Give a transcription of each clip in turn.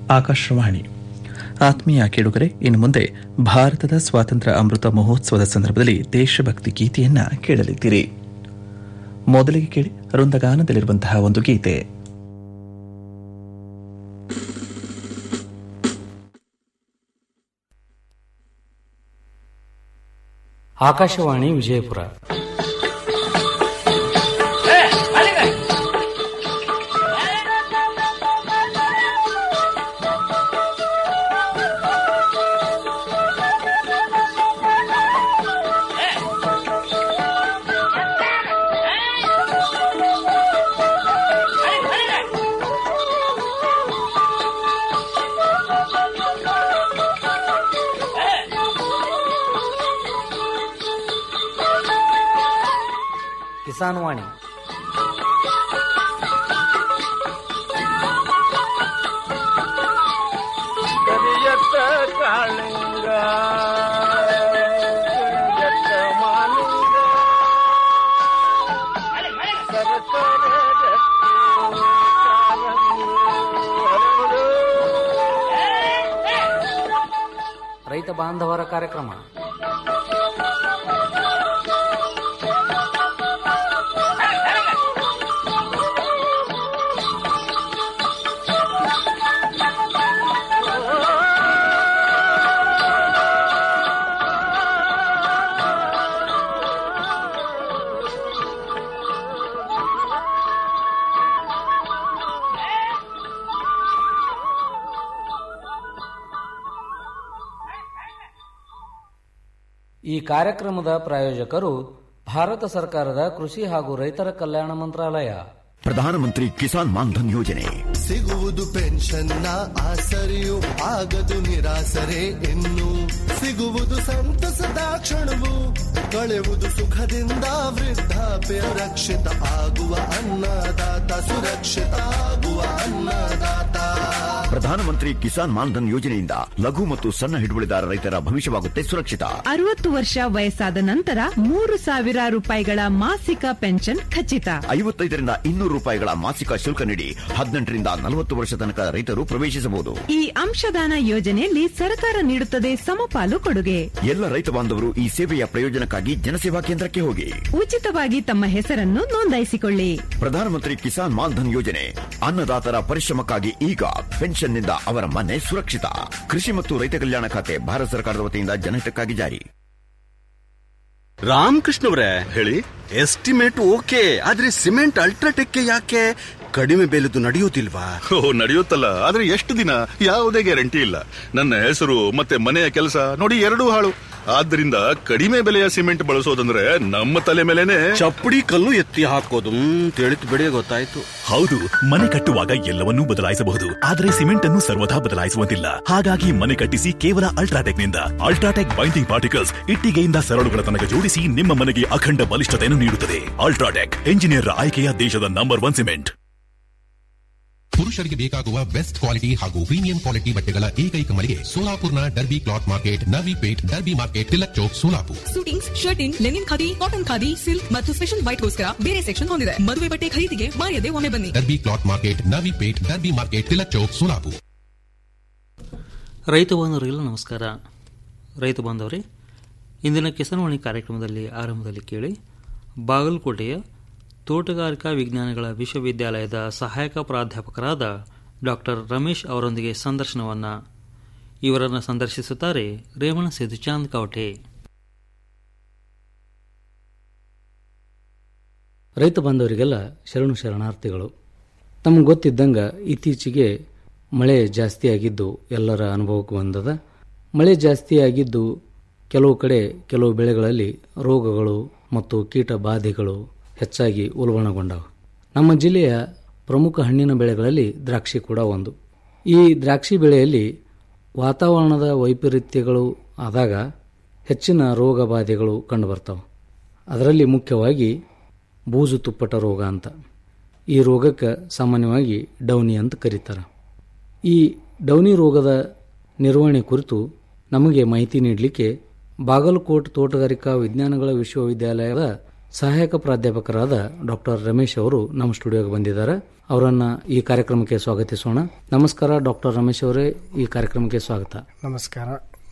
ಆಕಾಶವಾಣಿ ಆತ್ಮೀಯ ಕೇಳುಗರೆ ಇನ್ನು ಮುಂದೆ ಭಾರತದ ಸ್ವಾತಂತ್ರ್ಯ ಅಮೃತ ಮಹೋತ್ಸವದ ಸಂದರ್ಭದಲ್ಲಿ ದೇಶಭಕ್ತಿ ಗೀತೆಯನ್ನ ಕೇಳಲಿದ್ದೀರಿ ಮೊದಲಿಗೆ ಕೇಳಿ ವೃಂದಗಾನದಲ್ಲಿರುವಂತಹ ಒಂದು ಗೀತೆ ಆಕಾಶವಾಣಿ ವಿಜಯಪುರ ಕಿಸಾನ್ ವಾಣಿ ಕರಿಯತ್ತ ಕಾಳಿಂಗ ಕರಿಯತ್ತ ಮಾಲಿಂಗ ಸರಸರ ರಕ್ತಿ ಕಾರಂಗಿ ಹರಡು. ರೈತ ಬಾಂಧವರ ಕಾರ್ಯಕ್ರಮ ಈ ಕಾರ್ಯಕ್ರಮದ ಪ್ರಾಯೋಜಕರು ಭಾರತ ಸರ್ಕಾರದ ಕೃಷಿ ಹಾಗೂ ರೈತರ ಕಲ್ಯಾಣ ಮಂತ್ರಾಲಯ ಪ್ರಧಾನಮಂತ್ರಿ ಕಿಸಾನ್ ಮಾನ್ಧನ್ ಯೋಜನೆ ಸಿಗುವುದು ಪೆನ್ಷನ್ನ ಆಸರೆಯು ಆಗದು ನಿರಾಸರೆ ಇನ್ನು ಸಿಗುವುದು ಸಂತಸದ ಕ್ಷಣವು ಕಳೆಯುವುದು ಸುಖದಿಂದ ವೃದ್ಧಾಪ್ಯ ರಕ್ಷಿತ ಆಗುವ ಅನ್ನದಾತ ಸುರಕ್ಷಿತ ಆಗುವ ಅನ್ನದಾತ ಪ್ರಧಾನಮಂತ್ರಿ ಕಿಸಾನ್ ಮಾನ್ಧನ್ ಯೋಜನೆಯಿಂದ ಲಘು ಮತ್ತು ಸಣ್ಣ ಹಿಡುವಳಿದಾರ ರೈತರ ಭವಿಷ್ಯವಾಗುತ್ತೆ ಸುರಕ್ಷಿತ ಅರವತ್ತು ವರ್ಷ ವಯಸ್ಸಾದ ನಂತರ ಮೂರು ಸಾವಿರ ರೂಪಾಯಿಗಳ ಮಾಸಿಕ ಪೆನ್ಷನ್ ಖಚಿತ ಐವತ್ತೈದರಿಂದ ಇನ್ನೂರು ರೂಪಾಯಿಗಳ ಮಾಸಿಕ ಶುಲ್ಕ ನೀಡಿ ಹದಿನೆಂಟರಿಂದ ನಲವತ್ತು ವರ್ಷ ತನಕ ರೈತರು ಪ್ರವೇಶಿಸಬಹುದು ಈ ಅಂಶದಾನ ಯೋಜನೆಯಲ್ಲಿ ಸರ್ಕಾರ ನೀಡುತ್ತದೆ ಸಮಪಾಲು ಕೊಡುಗೆ ಎಲ್ಲ ರೈತ ಬಾಂಧವರು ಈ ಸೇವೆಯ ಪ್ರಯೋಜನಕ್ಕಾಗಿ ಜನಸೇವಾ ಕೇಂದ್ರಕ್ಕೆ ಹೋಗಿ ಉಚಿತವಾಗಿ ತಮ್ಮ ಹೆಸರನ್ನು ನೋಂದಾಯಿಸಿಕೊಳ್ಳಿ ಪ್ರಧಾನಮಂತ್ರಿ ಕಿಸಾನ್ ಮಾನ್ಧನ್ ಯೋಜನೆ ಅನ್ನದಾತರ ಪರಿಶ್ರಮಕ್ಕಾಗಿ ಈಗ ಪೆನ್ಷನ್ನಿಂದ ಅವರ ಮನೆ ಸುರಕ್ಷಿತ ಕೃಷಿ ಮತ್ತು ರೈತ ಕಲ್ಯಾಣ ಖಾತೆ ಭಾರತ ಸರ್ಕಾರದ ವತಿಯಿಂದ ಜನಹಿತಕ್ಕಾಗಿ ಜಾರಿ ರಾಮಕೃಷ್ಣವ್ರೆ ಹೇಳಿ ಎಸ್ಟಿಮೇಟ್ ಓಕೆ ಆದ್ರೆ ಸಿಮೆಂಟ್ ಅಲ್ಟ್ರಾಟೆಕ್ ಯಾಕೆ ಕಡಿಮೆ ಬೆಲೆದು ನಡೆಯುವುದಿಲ್ವಾ ಓ ನಡೆಯುತ್ತಲ್ಲ ಆದ್ರೆ ಎಷ್ಟು ದಿನ ಯಾವುದೇ ಗ್ಯಾರಂಟಿ ಇಲ್ಲ ನನ್ನ ಹೆಸರು ಮತ್ತೆ ಮನೆಯ ಕೆಲಸ ನೋಡಿ ಎರಡೂ ಹಾಳು ಆದ್ರಿಂದ ಕಡಿಮೆ ಬೆಲೆಯ ಸಿಮೆಂಟ್ ಬಳಸೋದಂದ್ರೆ ನಮ್ಮ ತಲೆ ಮೇಲೆನೆ ಚಪ್ಪಡಿ ಕಲ್ಲು ಎತ್ತಿ ಹಾಕೋದು ತಿಳಿತು ಬಿಡಿ ಗೊತ್ತಾಯ್ತು ಹೌದು ಮನೆ ಕಟ್ಟುವಾಗ ಎಲ್ಲವನ್ನೂ ಬದಲಾಯಿಸಬಹುದು ಆದರೆ ಸಿಮೆಂಟ್ ಅನ್ನು ಸರ್ವದಾ ಬದಲಾಯಿಸುವಂತಿಲ್ಲ ಹಾಗಾಗಿ ಮನೆ ಕಟ್ಟಿಸಿ ಕೇವಲ ಅಲ್ಟ್ರಾಟೆಕ್ ನಿಂದ ಅಲ್ಟ್ರಾಟೆಕ್ ಬೈಂಡಿಂಗ್ ಪಾರ್ಟಿಕಲ್ಸ್ ಇಟ್ಟಿಗೆಯಿಂದ ಸರಳುಗಳ ತನಕ ಜೋಡಿಸಿ ನಿಮ್ಮ ಮನೆಗೆ ಅಖಂಡ ಬಲಿಷ್ಠತೆಯನ್ನು ನೀಡುತ್ತದೆ ಅಲ್ಟ್ರಾಟೆಕ್ ಎಂಜಿನಿಯರ್ ಆಯ್ಕೆಯ ದೇಶದ ನಂಬರ್ ಒನ್ ಸಿಮೆಂಟ್ ಪುರುಷರಿಗೆ ಬೇಕಾಗುವ ಬೆಸ್ಟ್ ಕ್ವಾಲಿಟಿ ಹಾಗೂ ಪ್ರೀಮಿಯಂ ಕ್ವಾಲಿಟಿ ಬಟ್ಟೆಗಳ ಏಕೈಕ ಮಳಿಗೆ ಸೋಲಾಪುರ್ನ Derby cloth market Navi Peth Derby market Tilak Chowk Solapur suitings shirting linen khadi cotton khadi silk ಮತ್ತು ಸ್ಪೆಷಲ್ ವೈಟ್ಗೋಸ್ಕರ ಬೇರೆ ಸೆಕ್ಷನ್ ಹೊಂದಿದೆ ಮದುವೆ ಬಟ್ಟೆ ಖರೀದಿಗೆ ಮಾಯದೆ ಒಮ್ಮೆ ಬನ್ನಿ Derby cloth market Navi Peth Derby market Tilak Chowk Solapur ರೈತ ಬಾಂಧವರಿಗೆಲ್ಲ ನಮಸ್ಕಾರ ರೈತ ಬಾಂಧವರೇ ಇಂದಿನ ಕಿಸಾನ್ವಾಣಿ ಕಾರ್ಯಕ್ರಮದಲ್ಲಿ ಆರಂಭದಲ್ಲಿ ಕೇಳಿ ಬಾಗಲಕೋಟೆಯ ತೋಟಗಾರಿಕಾ ವಿಜ್ಞಾನಗಳ ವಿಶ್ವವಿದ್ಯಾಲಯದ ಸಹಾಯಕ ಪ್ರಾಧ್ಯಾಪಕರಾದ ಡಾಕ್ಟರ್ ರಮೇಶ್ ಅವರೊಂದಿಗೆ ಸಂದರ್ಶನವನ್ನು ಇವರನ್ನು ಸಂದರ್ಶಿಸುತ್ತಾರೆ ರೇವಣ ಸೇದು ಚಾಂದ್ ಕವಟೆ ರೈತ ಬಾಂಧವರಿಗೆಲ್ಲ ಶರಣು ಶರಣಾರ್ಥಿಗಳು ತಮಗೆ ಗೊತ್ತಿದ್ದಂಗೆ ಇತ್ತೀಚೆಗೆ ಮಳೆ ಜಾಸ್ತಿ ಆಗಿದ್ದು ಎಲ್ಲರ ಅನುಭವಕ್ಕೆ ಬಂದದ ಮಳೆ ಜಾಸ್ತಿ ಆಗಿದ್ದು ಕೆಲವು ಕಡೆ ಕೆಲವು ಬೆಳೆಗಳಲ್ಲಿ ರೋಗಗಳು ಮತ್ತು ಕೀಟ ಬಾಧೆಗಳು ಹೆಚ್ಚಾಗಿ ಉಲ್ಬಣಗೊಂಡವು ನಮ್ಮ ಜಿಲ್ಲೆಯ ಪ್ರಮುಖ ಹಣ್ಣಿನ ಬೆಳೆಗಳಲ್ಲಿ ದ್ರಾಕ್ಷಿ ಕೂಡ ಒಂದು ಈ ದ್ರಾಕ್ಷಿ ಬೆಳೆಯಲ್ಲಿ ವಾತಾವರಣದ ವೈಪರೀತ್ಯಗಳು ಆದಾಗ ಹೆಚ್ಚಿನ ರೋಗ ಬಾಧೆಗಳು ಕಂಡುಬರ್ತವೆ ಅದರಲ್ಲಿ ಮುಖ್ಯವಾಗಿ ಬೂಜು ತುಪ್ಪಟ ರೋಗ ಅಂತ ಈ ರೋಗಕ್ಕೆ ಸಾಮಾನ್ಯವಾಗಿ ಡೌನಿ ಅಂತ ಕರೀತಾರೆ ಈ ಡೌನಿ ರೋಗದ ನಿರ್ವಹಣೆ ಕುರಿತು ನಮಗೆ ಮಾಹಿತಿ ನೀಡಲಿಕ್ಕೆ ಬಾಗಲಕೋಟ್ ತೋಟಗಾರಿಕಾ ವಿಜ್ಞಾನಗಳ ವಿಶ್ವವಿದ್ಯಾಲಯದ ಸಹಾಯಕ ಪ್ರಾಧ್ಯಾಪಕರಾದ ಡಾಕ್ಟರ್ ರಮೇಶ್ ಅವರು ನಮ್ಮ ಸ್ಟುಡಿಯೋಗೆ ಬಂದಿದ್ದಾರೆ ಅವರನ್ನ ಈ ಕಾರ್ಯಕ್ರಮಕ್ಕೆ ಸ್ವಾಗತಿಸೋಣ ನಮಸ್ಕಾರ ಡಾಕ್ಟರ್ ರಮೇಶ್ ಅವರೇ ಈ ಕಾರ್ಯಕ್ರಮಕ್ಕೆ ಸ್ವಾಗತ ನಮಸ್ಕಾರ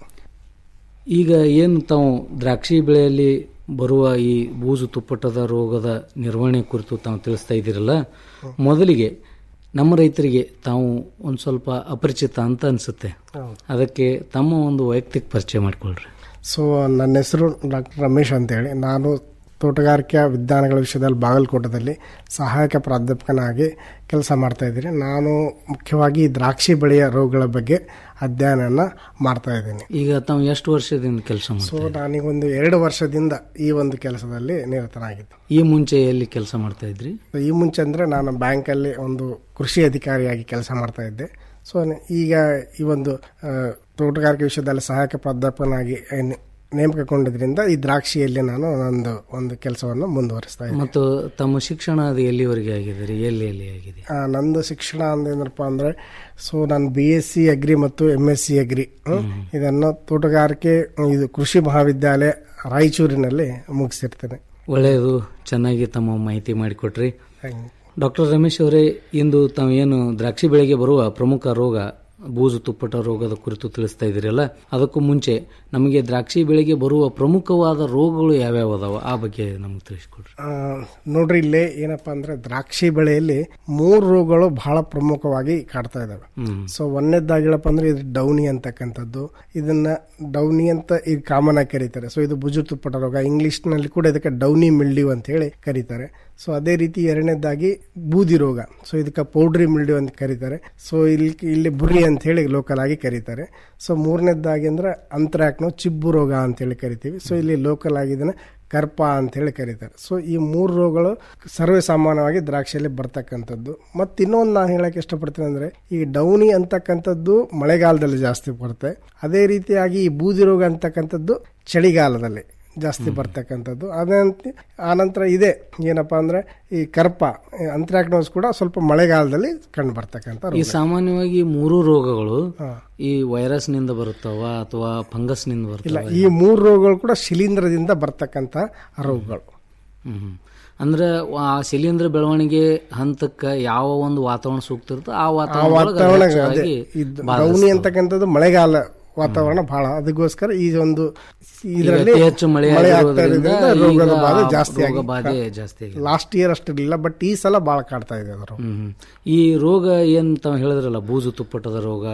ಈಗ ಏನು ತಾವು ದ್ರಾಕ್ಷಿ ಬೆಳೆಯಲ್ಲಿ ಬರುವ ಈ ಬೂಜು ತುಪ್ಪಟದ ರೋಗದ ನಿರ್ವಹಣೆ ಕುರಿತು ತಾವು ತಿಳಿಸ್ತಾ ಇದ್ದೀರಲ್ಲ ಮೊದಲಿಗೆ ನಮ್ಮ ರೈತರಿಗೆ ತಾವು ಒಂದು ಸ್ವಲ್ಪ ಅಪರಿಚಿತ ಅಂತ ಅನಿಸುತ್ತೆ ಹೌದು. ಅದಕ್ಕೆ ತಮ್ಮ ಒಂದು ವೈಯಕ್ತಿಕ ಪರಿಚಯ ಮಾಡಿಕೊಳ್ಳ್ರಿ ಸೊ ನನ್ನ ಹೆಸರು ಡಾಕ್ಟರ್ ರಮೇಶ್ ಅಂತೇಳಿ ನಾನು ತೋಟಗಾರಿಕೆ ವಿಜ್ಞಾನಗಳ ವಿಷಯದಲ್ಲಿ ಬಾಗಲಕೋಟದಲ್ಲಿ ಸಹಾಯಕ ಪ್ರಾಧ್ಯಾಪಕನಾಗಿ ಕೆಲಸ ಮಾಡ್ತಾ ಇದ್ದೀನಿ ನಾನು ಮುಖ್ಯವಾಗಿ ಈ ದ್ರಾಕ್ಷಿ ಬೆಳೆಯ ರೋಗಗಳ ಬಗ್ಗೆ ಅಧ್ಯಯನನ ಮಾಡ್ತಾ ಇದ್ದೀನಿ ಈಗ ತಾವು ಎಷ್ಟು ವರ್ಷದಿಂದ ಕೆಲಸ ಸೊ ಮಾಡ್ತಾ ನಾನೀಗೊಂದು ಎರಡು ವರ್ಷದಿಂದ ಈ ಒಂದು ಕೆಲಸದಲ್ಲಿ ನಿರತನಾಗಿದ್ದು ಈ ಮುಂಚೆ ಎಲ್ಲಿ ಕೆಲಸ ಮಾಡ್ತಾ ಇದ್ರಿ ಈ ಮುಂಚೆ ಅಂದರೆ ನಾನು ಬ್ಯಾಂಕಲ್ಲಿ ಒಂದು ಕೃಷಿ ಅಧಿಕಾರಿಯಾಗಿ ಕೆಲಸ ಮಾಡ್ತಾ ಇದ್ದೆ ಸೊ ಈಗ ಈ ಒಂದು ಆ, ತೋಟಗಾರಿಕೆ ವಿಷಯದಲ್ಲಿ ಸಹಾಯಕ ಪ್ರಾಧ್ಯಾಪಕನಾಗಿ ನೆ- ನೇಮಕಗೊಂಡಿದ್ರಿಂದ ಈ ದ್ರಾಕ್ಷಿಯಲ್ಲಿ ನಾನು ಒಂದು ಒಂದು ಕೆಲಸವನ್ನು ಮುಂದುವರಿಸ್ತಾ ಇದ್ದೀನಿ ಮತ್ತು ತಮ್ಮ ಶಿಕ್ಷಣ ಅದು ಎಲ್ಲಿವರೆಗೆ ಆಗಿದೆ ರೀ ಎಲ್ಲಿ ಎಲ್ಲಿ ಆಗಿದೆ ಆ, ನಂದು ಶಿಕ್ಷಣ ಅಂದೇನಪ್ಪ ಅಂದರೆ ಸೊ ನಾನು ಬಿ ಎಸ್ ಸಿ ಅಗ್ರಿ ಮತ್ತು M S C agri hmm, ಇದನ್ನು ತೋಟಗಾರಿಕೆ ಇದು ಕೃಷಿ ಮಹಾವಿದ್ಯಾಲಯ ರಾಯಚೂರಿನಲ್ಲಿ ಮುಗಿಸಿರ್ತೇನೆ ಒಳ್ಳೆಯದು ಚೆನ್ನಾಗಿ ತಮ್ಮ ಮಾಹಿತಿ ಮಾಡಿಕೊಟ್ರಿ Thank you. ಡಾಕ್ಟರ್ ರಮೇಶ್ ಅವರೇ ಇಂದು ತಾವು ಏನು ದ್ರಾಕ್ಷಿ ಬೆಳೆಗೆ ಬರುವ ಪ್ರಮುಖ ರೋಗ ಬೂಜು ತುಪ್ಪಟ ರೋಗದ ಕುರಿತು ತಿಳಿಸ್ತಾ ಇದ್ದೀರಲ್ಲ ಅದಕ್ಕೂ ಮುಂಚೆ ನಮಗೆ ದ್ರಾಕ್ಷಿ ಬೆಳೆಗೆ ಬರುವ ಪ್ರಮುಖವಾದ ರೋಗಗಳು ಯಾವ್ಯಾವ ಅದಾವ ಆ ಬಗ್ಗೆ ನಮಗೆ ತಿಳಿಸ್ಕೊಡ್ರಿ ಆ, ನೋಡ್ರಿ ಇಲ್ಲಿ ಏನಪ್ಪಾ ಅಂದ್ರೆ ದ್ರಾಕ್ಷಿ ಬೆಳೆಯಲ್ಲಿ ಮೂರು ರೋಗಗಳು ಬಹಳ ಪ್ರಮುಖವಾಗಿ ಕಾಡ್ತಾ ಇದಾವೆ ಹ್ಮ್. ಸೊ ಒಂದನೇದಾಗಿಳಪ್ಪ ಅಂದ್ರೆ ಇದು ಡೌನಿ ಅಂತಕ್ಕಂಥದ್ದು ಇದನ್ನ ಡೌನಿ ಅಂತ ಇದು ಕಾಮನ್ ಆಗಿ ಕರೀತಾರೆ ಸೊ ಇದು ಬುಜು ತುಪ್ಪಟ ರೋಗ ಇಂಗ್ಲಿಷ್ ನಲ್ಲಿ ಕೂಡ ಇದಕ್ಕೆ ಡೌನಿ ಮಿಲ್ಡ್ಯೂ ಅಂತ ಹೇಳಿ ಕರೀತಾರೆ ಸೊ ಅದೇ ರೀತಿ ಎರಡನೇದಾಗಿ ಬೂದಿ ರೋಗ ಸೊ ಇದಕ್ಕೆ ಪೌಡ್ರಿ ಮಿಲ್ಡ್ಯೂ ಅಂತ ಕರೀತಾರೆ ಸೊ ಇಲ್ಲಿ ಇಲ್ಲಿ ಬುರಿ ಅಂತ ಹೇಳಿ ಲೋಕಲ್ ಆಗಿ ಕರೀತಾರೆ ಸೊ ಮೂರನೇದಾಗಿ ಅಂದ್ರೆ ಅಂತ್ರಾಕ್ನೋ ಚಿಬ್ಬು ರೋಗ ಅಂತ ಹೇಳಿ ಕರಿತೀವಿ ಸೊ ಇಲ್ಲಿ ಲೋಕಲ್ ಆಗಿ ಇದನ್ನ ಕರ್ಪ ಅಂತ ಹೇಳಿ ಕರೀತಾರೆ ಸೊ ಈ ಮೂರು ರೋಗಗಳು ಸರ್ವೇ ಸಾಮಾನ್ಯವಾಗಿ ದ್ರಾಕ್ಷಿಯಲ್ಲಿ ಬರ್ತಕ್ಕಂಥದ್ದು ಮತ್ತು ಇನ್ನೊಂದು ನಾನು ಹೇಳಕ್ಕೆ ಇಷ್ಟಪಡ್ತೀನಿ ಅಂದ್ರೆ ಈ ಡೌನಿ ಅಂತಕ್ಕಂಥದ್ದು ಮಳೆಗಾಲದಲ್ಲಿ ಜಾಸ್ತಿ ಬರುತ್ತೆ ಅದೇ ರೀತಿಯಾಗಿ ಈ ಬೂದಿ ರೋಗ ಅಂತಕ್ಕಂಥದ್ದು ಚಳಿಗಾಲದಲ್ಲಿ ಜಾಸ್ತಿ ಬರ್ತಕ್ಕಂಥದ್ದು ಅದಂತ ಆನಂತರ ಇದೆ ಏನಪ್ಪಾ ಅಂದ್ರೆ ಈ ಕರ್ಪ ಅಂತ್ರಾಕ್ನೋಸ್ ಕೂಡ ಸ್ವಲ್ಪ ಮಳೆಗಾಲದಲ್ಲಿ ಕಂಡು ಬರ್ತಕ್ಕಂಥ ಈ ರೋಗ. ಸಾಮಾನ್ಯವಾಗಿ ಈ ಮೂರು ರೋಗಗಳು ಈ ವೈರಸ್ ನಿಂದ ಬರುತ್ತವ ಅಥವಾ ಫಂಗಸ್ ನಿಂದ ಇಲ್ಲ ಬರ್ತವ ಈ ಮೂರು ರೋಗಗಳು ಕೂಡ ಶಿಲೀಂಧ್ರದಿಂದ ಬರ್ತಕ್ಕಂಥ ರೋಗಗಳು ಹ್ಮ್ ಹ್ಮ್. ಅಂದ್ರೆ ಆ ಶಿಲೀಂಧ್ರ ಬೆಳವಣಿಗೆ ಹಂತಕ್ಕ ಯಾವ ಒಂದು ವಾತಾವರಣ ಸೂಕ್ತ ಇರುತ್ತೋ ಆ ಆ ವಾತಾವರಣ ವಾತಾವರಣ ಅದೇ ಇದು ಡೌನಿ ಅಂತಕ್ಕಂಥದ್ದು ಮಳೆಗಾಲ ವಾತಾವರಣ ಬಹಳ ಅದಕ್ಕೋಸ್ಕರ ಈ ಒಂದು ಇದರಲ್ಲಿ ಅತಿ ಹೆಚ್ಚು ಮಳೆ ಮಳೆ ಆಗ್ತಾ ಆಗಿರೋದ್ರಿಂದ ಇರೋದ್ರಿಂದ ರೋಗದ ಈಗ ಬಾಧೆ ಆ ಜಾಸ್ತಿ ರೋಗ ಬಾಧೆ ಜಾಸ್ತಿ ಆಗಿದೆ. ಲಾಸ್ಟ್ ಇಯರ್ ಅಷ್ಟಿರಲಿಲ್ಲ ಬಟ್ ಈ ಸಲ ಬಹಳ ಕಾಡ್ತಾ ಇದೆ ಅದರ ಹ್ಮ್ ಹ್ಮ್. ಈ ರೋಗ ಏನ್ ತಾವು ಹೇಳಿದ್ರಲ್ಲ ಬೂಜು ತುಪ್ಪಟದ ರೋಗ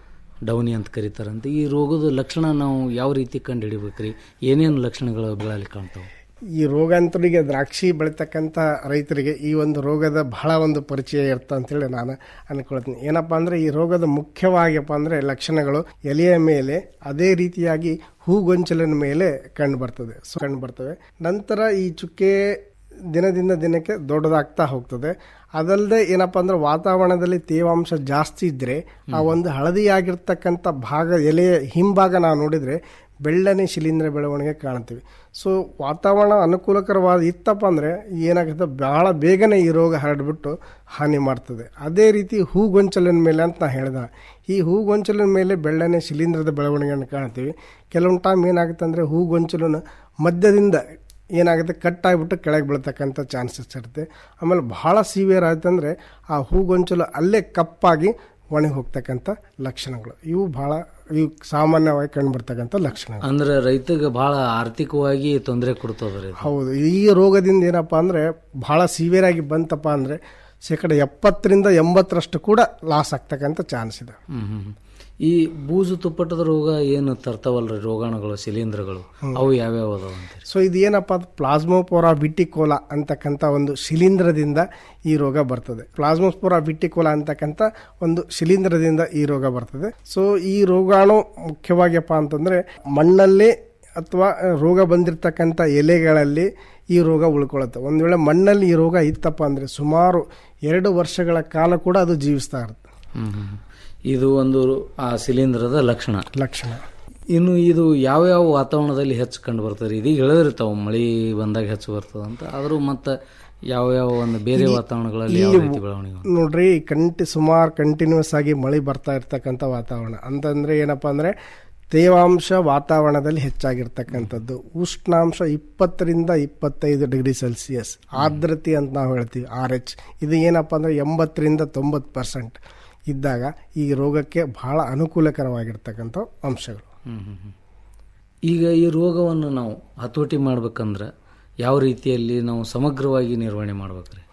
ಡೌನಿ ಅಂತ ಕರೀತಾರಂತೆ ಈ ರೋಗದ ಲಕ್ಷಣ ನಾವು ಯಾವ ರೀತಿ ಕಂಡು ಹಿಡಿಬೇಕ್ರಿ ಏನೇನು ಲಕ್ಷಣಗಳು ಬೆಳಲಿ ಕಾಣ್ತಾವ ಈ ರೋಗಾಂತರಿಗೆ ದ್ರಾಕ್ಷಿ ಬೆಳೀತಕ್ಕಂಥ ರೈತರಿಗೆ ಈ ಒಂದು ರೋಗದ ಬಹಳ ಒಂದು ಪರಿಚಯ ಇರ್ತ ಅಂತೇಳಿ ನಾನು ಅನ್ಕೊಳ್ತೀನಿ ಏನಪ್ಪಾ ಅಂದ್ರೆ ಈ ರೋಗದ ಮುಖ್ಯವಾಗಿಯಪ್ಪ ಅಂದ್ರೆ ಲಕ್ಷಣಗಳು ಎಲೆಯ ಮೇಲೆ ಅದೇ ರೀತಿಯಾಗಿ ಹೂಗೊಂಚಲಿನ ಮೇಲೆ ಕಂಡು ಬರ್ತದೆ ಸೊ ಕಂಡು ಬರ್ತವೆ ನಂತರ ಈ ಚುಕ್ಕೆ ದಿನದಿಂದ ದಿನಕ್ಕೆ ದೊಡ್ಡದಾಗ್ತಾ ಹೋಗ್ತದೆ ಅದಲ್ಲದೆ ಏನಪ್ಪಾ ಅಂದ್ರೆ ವಾತಾವರಣದಲ್ಲಿ ತೇವಾಂಶ ಜಾಸ್ತಿ ಇದ್ರೆ ಆ ಒಂದು ಹಳದಿಯಾಗಿರ್ತಕ್ಕಂಥ ಭಾಗ ಎಲೆಯ ಹಿಂಭಾಗ ನಾವು ನೋಡಿದ್ರೆ ಬೆಳ್ಳನೆ ಶಿಲೀಂಧ್ರ ಬೆಳವಣಿಗೆ ಕಾಣ್ತೀವಿ ಸೊ ವಾತಾವರಣ ಅನುಕೂಲಕರವಾದ ಇತ್ತಪ್ಪ ಅಂದರೆ ಏನಾಗುತ್ತೆ ಬಹಳ ಬೇಗನೆ ಈ ರೋಗ ಹರಡ್ಬಿಟ್ಟು ಹಾನಿ ಮಾಡ್ತದೆ ಅದೇ ರೀತಿ ಹೂಗೊಂಚಲಿನ ಮೇಲೆ ಅಂತ ನಾ ಹೇಳ್ದೆ ಈ ಹೂಗೊಂಚಲಿನ ಮೇಲೆ ಬೆಳ್ಳನೆ ಶಿಲೀಂಧ್ರದ ಬೆಳವಣಿಗೆಯನ್ನು ಕಾಣ್ತೀವಿ ಕೆಲವೊಂದು ಟೈಮ್ ಏನಾಗುತ್ತೆ ಅಂದರೆ ಹೂಗೊಂಚಲನ್ನು ಮಧ್ಯದಿಂದ ಏನಾಗುತ್ತೆ ಕಟ್ ಆಗಿಬಿಟ್ಟು ಕೆಳಗೆ ಬೀಳ್ತಕ್ಕಂಥ ಚಾನ್ಸಸ್ ಇರುತ್ತೆ ಆಮೇಲೆ ಬಹಳ ಸಿವಿಯರ್ ಆಯ್ತಂದ್ರೆ ಆ ಹೂಗೊಂಚಲು ಅಲ್ಲೇ ಕಪ್ಪಾಗಿ ಒಣಗಿ ಹೋಗ್ತಕ್ಕಂಥ ಲಕ್ಷಣಗಳು ಇವು ಬಹಳ ಇವು ಸಾಮಾನ್ಯವಾಗಿ ಕಂಡುಬರ್ತಕ್ಕಂಥ ಲಕ್ಷಣಗಳು ಅಂದ್ರೆ ರೈತಗೆ ಬಹಳ ಆರ್ಥಿಕವಾಗಿ ತೊಂದರೆ ಕೊಡ್ತದ್ರಿ ಇದು. ಹೌದು ಈ ರೋಗದಿಂದ ಏನಪ್ಪಾ ಅಂದ್ರೆ ಬಹಳ ಸಿವಿಯರ್ ಆಗಿ ಬಂತಪ್ಪ ಅಂದ್ರೆ ಶೇಕಡ ಎಪ್ಪತ್ತರಿಂದ ಎಂಬತ್ತರಷ್ಟು ಕೂಡ ಲಾಸ್ ಆಗ್ತಕ್ಕಂಥ ಚಾನ್ಸ್ ಇದೆ ಹ್ಮ್ ಹ್ಮ್ ಹ್ಮ್. ಈ ಬೂಜು ತುಪ್ಪಟದ ರೋಗ ಏನು ತರ್ತಾವಲ್ರಿ ರೋಗಾಣುಗಳು ಶಿಲೀಂಧ್ರಗಳು ಅವು ಯಾವ್ಯಾವ ಅದಾವ ಅಂತ ಸೊ ಇದು ಏನಪ್ಪಾ ಪ್ಲಾಸ್ಮೋಪೋರಾ ವಿಟಿಕೋಲಾ ಅಂತಕ್ಕಂಥ ಒಂದು ಶಿಲೀಂಧ್ರದಿಂದ ಈ ರೋಗ ಬರ್ತದೆ ಪ್ಲಾಸ್ಮೋಸ್ಪೋರಾ ವಿಟಿಕೋಲಾ ಅಂತಕ್ಕಂಥ ಒಂದು ಶಿಲೀಂಧ್ರದಿಂದ ಈ ರೋಗ ಬರ್ತದೆ ಸೊ ಈ ರೋಗಾಣು ಮುಖ್ಯವಾಗಿಯಪ್ಪ ಅಂತಂದ್ರೆ ಮಣ್ಣಲ್ಲಿ ಅಥವಾ ರೋಗ ಬಂದಿರತಕ್ಕಂಥ ಎಲೆಗಳಲ್ಲಿ ಈ ರೋಗ ಉಳ್ಕೊಳ್ಳುತ್ತೆ ಒಂದು ವೇಳೆ ಮಣ್ಣಲ್ಲಿ ಈ ರೋಗ ಇತ್ತಪ್ಪ ಅಂದ್ರೆ ಸುಮಾರು ಎರಡು ವರ್ಷಗಳ ಕಾಲ ಕೂಡ ಅದು ಜೀವಿಸ್ತಾ ಇರುತ್ತೆ ಹ್ಮ್ ಹ್ಮ್ ಹ್ಮ್. ಇದು ಒಂದು ಆ ಶಿಲೀಂಧ್ರದ ಲಕ್ಷಣ ಲಕ್ಷಣ ಇನ್ನು ಇದು ಯಾವ ಯಾವ ವಾತಾವರಣದಲ್ಲಿ ಹೆಚ್ಚು ಕಂಡು ಬರ್ತದೆ ಇದೀಗ ಹೇಳಿದಿರ್ತಾವ ಮಳಿ ಬಂದಾಗ ಹೆಚ್ಚು ಬರ್ತದ ಅಂತ ಆದ್ರೂ ಮತ್ತೆ ಯಾವ ಯಾವ ಒಂದು ಬೇರೆ ವಾತಾವರಣಗಳಲ್ಲಿ ಯಾವ ಇಲ್ಲಿ ರೀತಿ ಬೆಳವಣಿಗೆ ನೋಡ್ರಿ ಕಂಟಿ ಸುಮಾರು ಕಂಟಿನ್ಯೂಸ್ ಆಗಿ ಮಳೆ ಬರ್ತಾ ಇರ್ತಕ್ಕಂಥ ವಾತಾವರಣ ಅಂತಂದ್ರೆ ಏನಪ್ಪಾ ಅಂದ್ರೆ ತೇವಾಂಶ ವಾತಾವರಣದಲ್ಲಿ ಹೆಚ್ಚಾಗಿರ್ತಕ್ಕಂಥದ್ದು ಉಷ್ಣಾಂಶ ಇಪ್ಪತ್ತರಿಂದ ಇಪ್ಪತ್ತೈದು ಡಿಗ್ರಿ ಸೆಲ್ಸಿಯಸ್ ಆರ್ದ್ರತೆ ಅಂತ ನಾವು ಹೇಳ್ತೀವಿ ಆರ್ ಎಚ್ ಇದು ಏನಪ್ಪ ಅಂದರೆ ಎಂಬತ್ತರಿಂದ ತೊಂಬತ್ತು ಪರ್ಸೆಂಟ್ ಇದ್ದಾಗ ಈ ರೋಗಕ್ಕೆ ಬಹಳ ಅನುಕೂಲಕರವಾಗಿರ್ತಕ್ಕಂಥ ಅಂಶಗಳು ಈಗ ಈ ರೋಗವನ್ನು ನಾವು ಹತೋಟಿ ಮಾಡ್ಬೇಕಂದ್ರೆ ಯಾವ ರೀತಿಯಲ್ಲಿ ನಾವು ಸಮಗ್ರವಾಗಿ ನಿರ್ವಹಣೆ ಮಾಡ್ಬೇಕ್ರಿ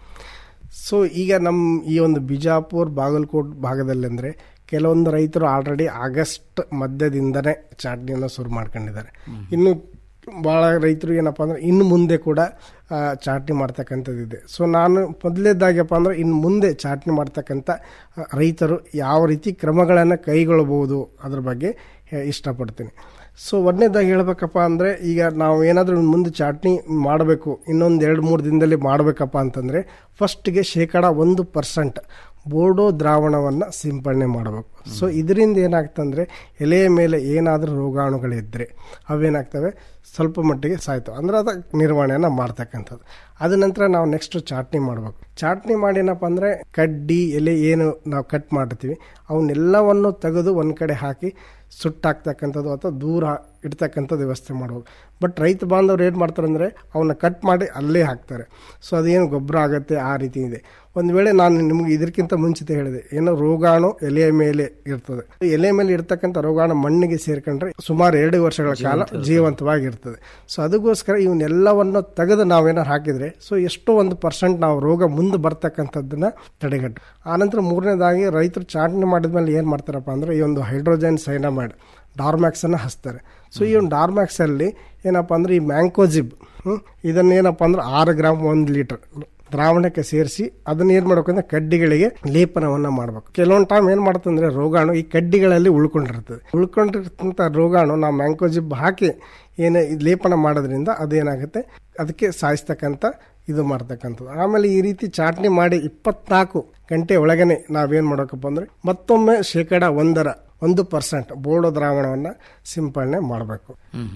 ಸೊ ಈಗ ನಮ್ಮ ಈ ಒಂದು ಬಿಜಾಪುರ್ ಬಾಗಲಕೋಟ್ ಭಾಗದಲ್ಲಿ ಅಂದರೆ ಕೆಲವೊಂದು ರೈತರು ಆಲ್ರೆಡಿ ಆಗಸ್ಟ್ ಮಧ್ಯದಿಂದನೇ ಚಾಟ್ನಿಯನ್ನು ಶುರು ಮಾಡ್ಕೊಂಡಿದ್ದಾರೆ ಇನ್ನು ಭಾಳ ರೈತರು ಏನಪ್ಪ ಅಂದ್ರೆ ಇನ್ನು ಮುಂದೆ ಕೂಡ ಆ, ಚಾಟ್ನಿ ಮಾಡ್ತಕ್ಕಂಥದ್ದಿದೆ ಸೊ ನಾನು ಮೊದಲೇದಾಗಪ್ಪ ಅಂದ್ರೆ ಇನ್ನು ಮುಂದೆ ಚಾಟ್ನಿ ಮಾಡ್ತಕ್ಕಂಥ ಆ, ರೈತರು ಯಾವ ರೀತಿ ಕ್ರಮಗಳನ್ನು ಕೈಗೊಳ್ಳಬಹುದು ಅದ್ರ ಬಗ್ಗೆ ಹೇ- ಇಷ್ಟಪಡ್ತೀನಿ ಸೊ ಒಂದನೇದಾಗಿ ಹೇಳ್ಬೇಕಪ್ಪ ಅಂದರೆ ಈಗ ನಾವು ಏನಾದರೂ ಮುಂದೆ ಚಾಟ್ನಿ ಮಾಡಬೇಕು ಇನ್ನೊಂದು ಎರಡು ಮೂರು ದಿನದಲ್ಲಿ ಮಾಡಬೇಕಪ್ಪ ಅಂತಂದರೆ ಫಸ್ಟ್ಗೆ ಶೇಕಡ ಒಂದು ಪರ್ಸೆಂಟ್ ಬೋರ್ಡೋ ದ್ರಾವಣವನ್ನು ಸಿಂಪಡಣೆ ಮಾಡಬೇಕು ಸೊ ಇದರಿಂದ ಏನಾಗ್ತಂದ್ರೆ ಎಲೆಯ ಮೇಲೆ ಏನಾದರೂ ರೋಗಾಣುಗಳಿದ್ದರೆ ಅವೇನಾಗ್ತವೆ ಸ್ವಲ್ಪ ಮಟ್ಟಿಗೆ ಸಾಯ್ತು ಅಂದ್ರೆ ಅದು ನಿರ್ವಹಣೆಯನ್ನು ಮಾಡ್ತಕ್ಕಂಥದ್ದು ಅದ ನಂತರ ನಾವು ನೆಕ್ಸ್ಟ್ ಚಾಟ್ನಿ ಮಾಡಬೇಕು ಚಾಟ್ನಿ ಮಾಡಿ ಏನಪ್ಪ ಅಂದರೆ ಕಡ್ಡಿ ಎಲೆ ಏನು ನಾವು ಕಟ್ ಮಾಡ್ತೀವಿ ಅವನ್ನೆಲ್ಲವನ್ನು ತೆಗೆದು ಒಂದು ಕಡೆ ಹಾಕಿ ಸುಟ್ಟಾಕ್ತಕ್ಕಂಥದ್ದು ಅಥವಾ ದೂರ ಇಡ್ತಕ್ಕಂಥದ್ದು ವ್ಯವಸ್ಥೆ ಮಾಡ್ಬೇಕು ಬಟ್ ರೈತ ಬಾಂಧವ್ರು ಏನು ಮಾಡ್ತಾರೆ ಅಂದರೆ ಅವನ್ನ ಕಟ್ ಮಾಡಿ ಅಲ್ಲೇ ಹಾಕ್ತಾರೆ ಸೊ ಅದೇನು ಗೊಬ್ಬರ ಆಗುತ್ತೆ ಆ ರೀತಿ ಇದೆ ಒಂದು ವೇಳೆ ನಾನು ನಿಮಗೆ ಇದಕ್ಕಿಂತ ಮುಂಚಿತ ಹೇಳಿದೆ ಏನೋ ರೋಗಾಣು ಎಲೆಯ ಮೇಲೆ ಇರ್ತದೆ ಎಲೆ ಮೇಲೆ ಇರ್ತಕ್ಕಂಥ ರೋಗಾಣು ಮಣ್ಣಿಗೆ ಸೇರ್ಕೊಂಡ್ರೆ ಸುಮಾರು ಎರಡು ವರ್ಷಗಳ ಕಾಲ ಜೀವಂತವಾಗಿ ಇರ್ತದೆ ಸೊ ಅದಕ್ಕೋಸ್ಕರ ಇವನ್ನೆಲ್ಲವನ್ನು ತೆಗೆದು ನಾವೇನಾರು ಹಾಕಿದ್ರೆ ಸೊ ಎಷ್ಟೋ ಒಂದು ಪರ್ಸೆಂಟ್ ನಾವು ರೋಗ ಮುಂದೆ ಬರ್ತಕ್ಕಂಥದ್ದನ್ನ ತಡೆಗಟ್ಟು ಆನಂತರ ಮೂರನೇದಾಗಿ ರೈತರು ಚಾಟ್ನಿ ಮಾಡಿದ್ಮೇಲೆ ಏನು ಮಾಡ್ತಾರಪ್ಪ ಅಂದರೆ ಈ ಒಂದು ಹೈಡ್ರೋಜನ್ ಸೈನಮೈಡ್ ಡಾರ್ಮ್ಯಾಕ್ಸನ್ನು ಹಚ್ತಾರೆ ಸೊ ಈ ಒಂದು ಡಾರ್ಮ್ಯಾಕ್ಸಲ್ಲಿ ಏನಪ್ಪ ಅಂದರೆ ಈ ಮ್ಯಾಂಕೋಜಿಬ್ ಇದನ್ನೇನಪ್ಪ ಅಂದ್ರೆ ಆರು ಗ್ರಾಮ್ ಒಂದು ಲೀಟರ್ ದ್ರಾವಣಕ್ಕೆ ಸೇರಿಸಿ ಅದನ್ನ ಏನು ಮಾಡ್ಬೇಕು ಅಂದ್ರೆ ಕಡ್ಡಿಗಳಿಗೆ ಲೇಪನವನ್ನು ಮಾಡಬೇಕು ಕೆಲವೊಂದು ಟೈಮ್ ಏನು ಮಾಡ್ತಂದ್ರೆ ರೋಗಾಣು ಈ ಕಡ್ಡಿಗಳಲ್ಲಿ ಉಳ್ಕೊಂಡಿರ್ತದೆ ಉಳ್ಕೊಂಡಿರ್ತಂಥ ರೋಗಾಣು ನಾವು ಮ್ಯಾಂಕೋಜಿಬ್ ಹಾಕಿ ಏನು ಇದ್ ಲೇಪನ ಮಾಡೋದ್ರಿಂದ ಅದೇನಾಗುತ್ತೆ ಅದಕ್ಕೆ ಸಾಯಿಸ್ತಕ್ಕಂಥ ಇದು ಮಾಡ್ತಕ್ಕಂಥದ್ದು ಆಮೇಲೆ ಈ ರೀತಿ ಚಾಟ್ನಿ ಮಾಡಿ ಇಪ್ಪತ್ನಾಲ್ಕು ಗಂಟೆ ಒಳಗನೆ ನಾವೇನು ಮಾಡಬೇಕಪ್ಪ ಅಂದರೆ ಮತ್ತೊಮ್ಮೆ ಶೇಕಡ ಒಂದರ ಒಂದು ಪರ್ಸೆಂಟ್ ಬೋರ್ಡೋ ದ್ರಾವಣವನ್ನು ಸಿಂಪಡಣೆ ಮಾಡಬೇಕು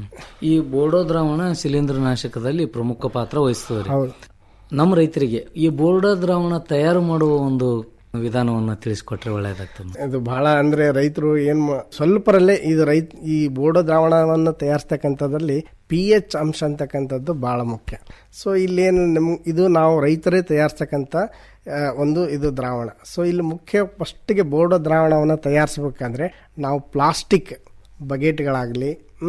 ಈ ಬೋರ್ಡೋ ದ್ರಾವಣ ಶಿಲೀಂಧ್ರನಾಶಕದಲ್ಲಿ ಪ್ರಮುಖ ಪಾತ್ರ ವಹಿಸ್ತದೆ ನಮ್ಮ ರೈತರಿಗೆ ಈ ಬೋರ್ಡೋ ದ್ರಾವಣ ತಯಾರು ಮಾಡುವ ಒಂದು ವಿಧಾನವನ್ನ ತಿಳಿಸ್ಕೊಟ್ರೆ ಒಳ್ಳೆಯದಾಗ್ತದೆ ಇದು ಬಹಳ ಅಂದ್ರೆ ರೈತರು ಏನ್ ಮಾ- ಸ್ವಲ್ಪರಲ್ಲೇ ಇದು ರೈತ ಈ ಬೋರ್ಡೋ ದ್ರಾವಣವನ್ನು ತಯಾರಿಸ್ತಕ್ಕಂಥದ್ರಲ್ಲಿ ಪಿ ಎಚ್ ಅಂಶ ಅಂತಕ್ಕಂಥದ್ದು ಬಹಳ ಮುಖ್ಯ ಸೊ ಇಲ್ಲೇನು ನಮ್ ಇದು ನಾವು ರೈತರೇ ತಯಾರಿಸ್ತಕ್ಕಂಥ ಆ, ಒಂದು ಇದು ದ್ರಾವಣ ಸೊ ಇಲ್ಲಿ ಮುಖ್ಯ ಫಸ್ಟಿಗೆ ಬೋರ್ಡೋ ದ್ರಾವಣವನ್ನು ತಯಾರಿಸ್ಬೇಕಂದ್ರೆ ನಾವು ಪ್ಲಾಸ್ಟಿಕ್ ಬಗೆಟ್ಗಳಾಗಲಿ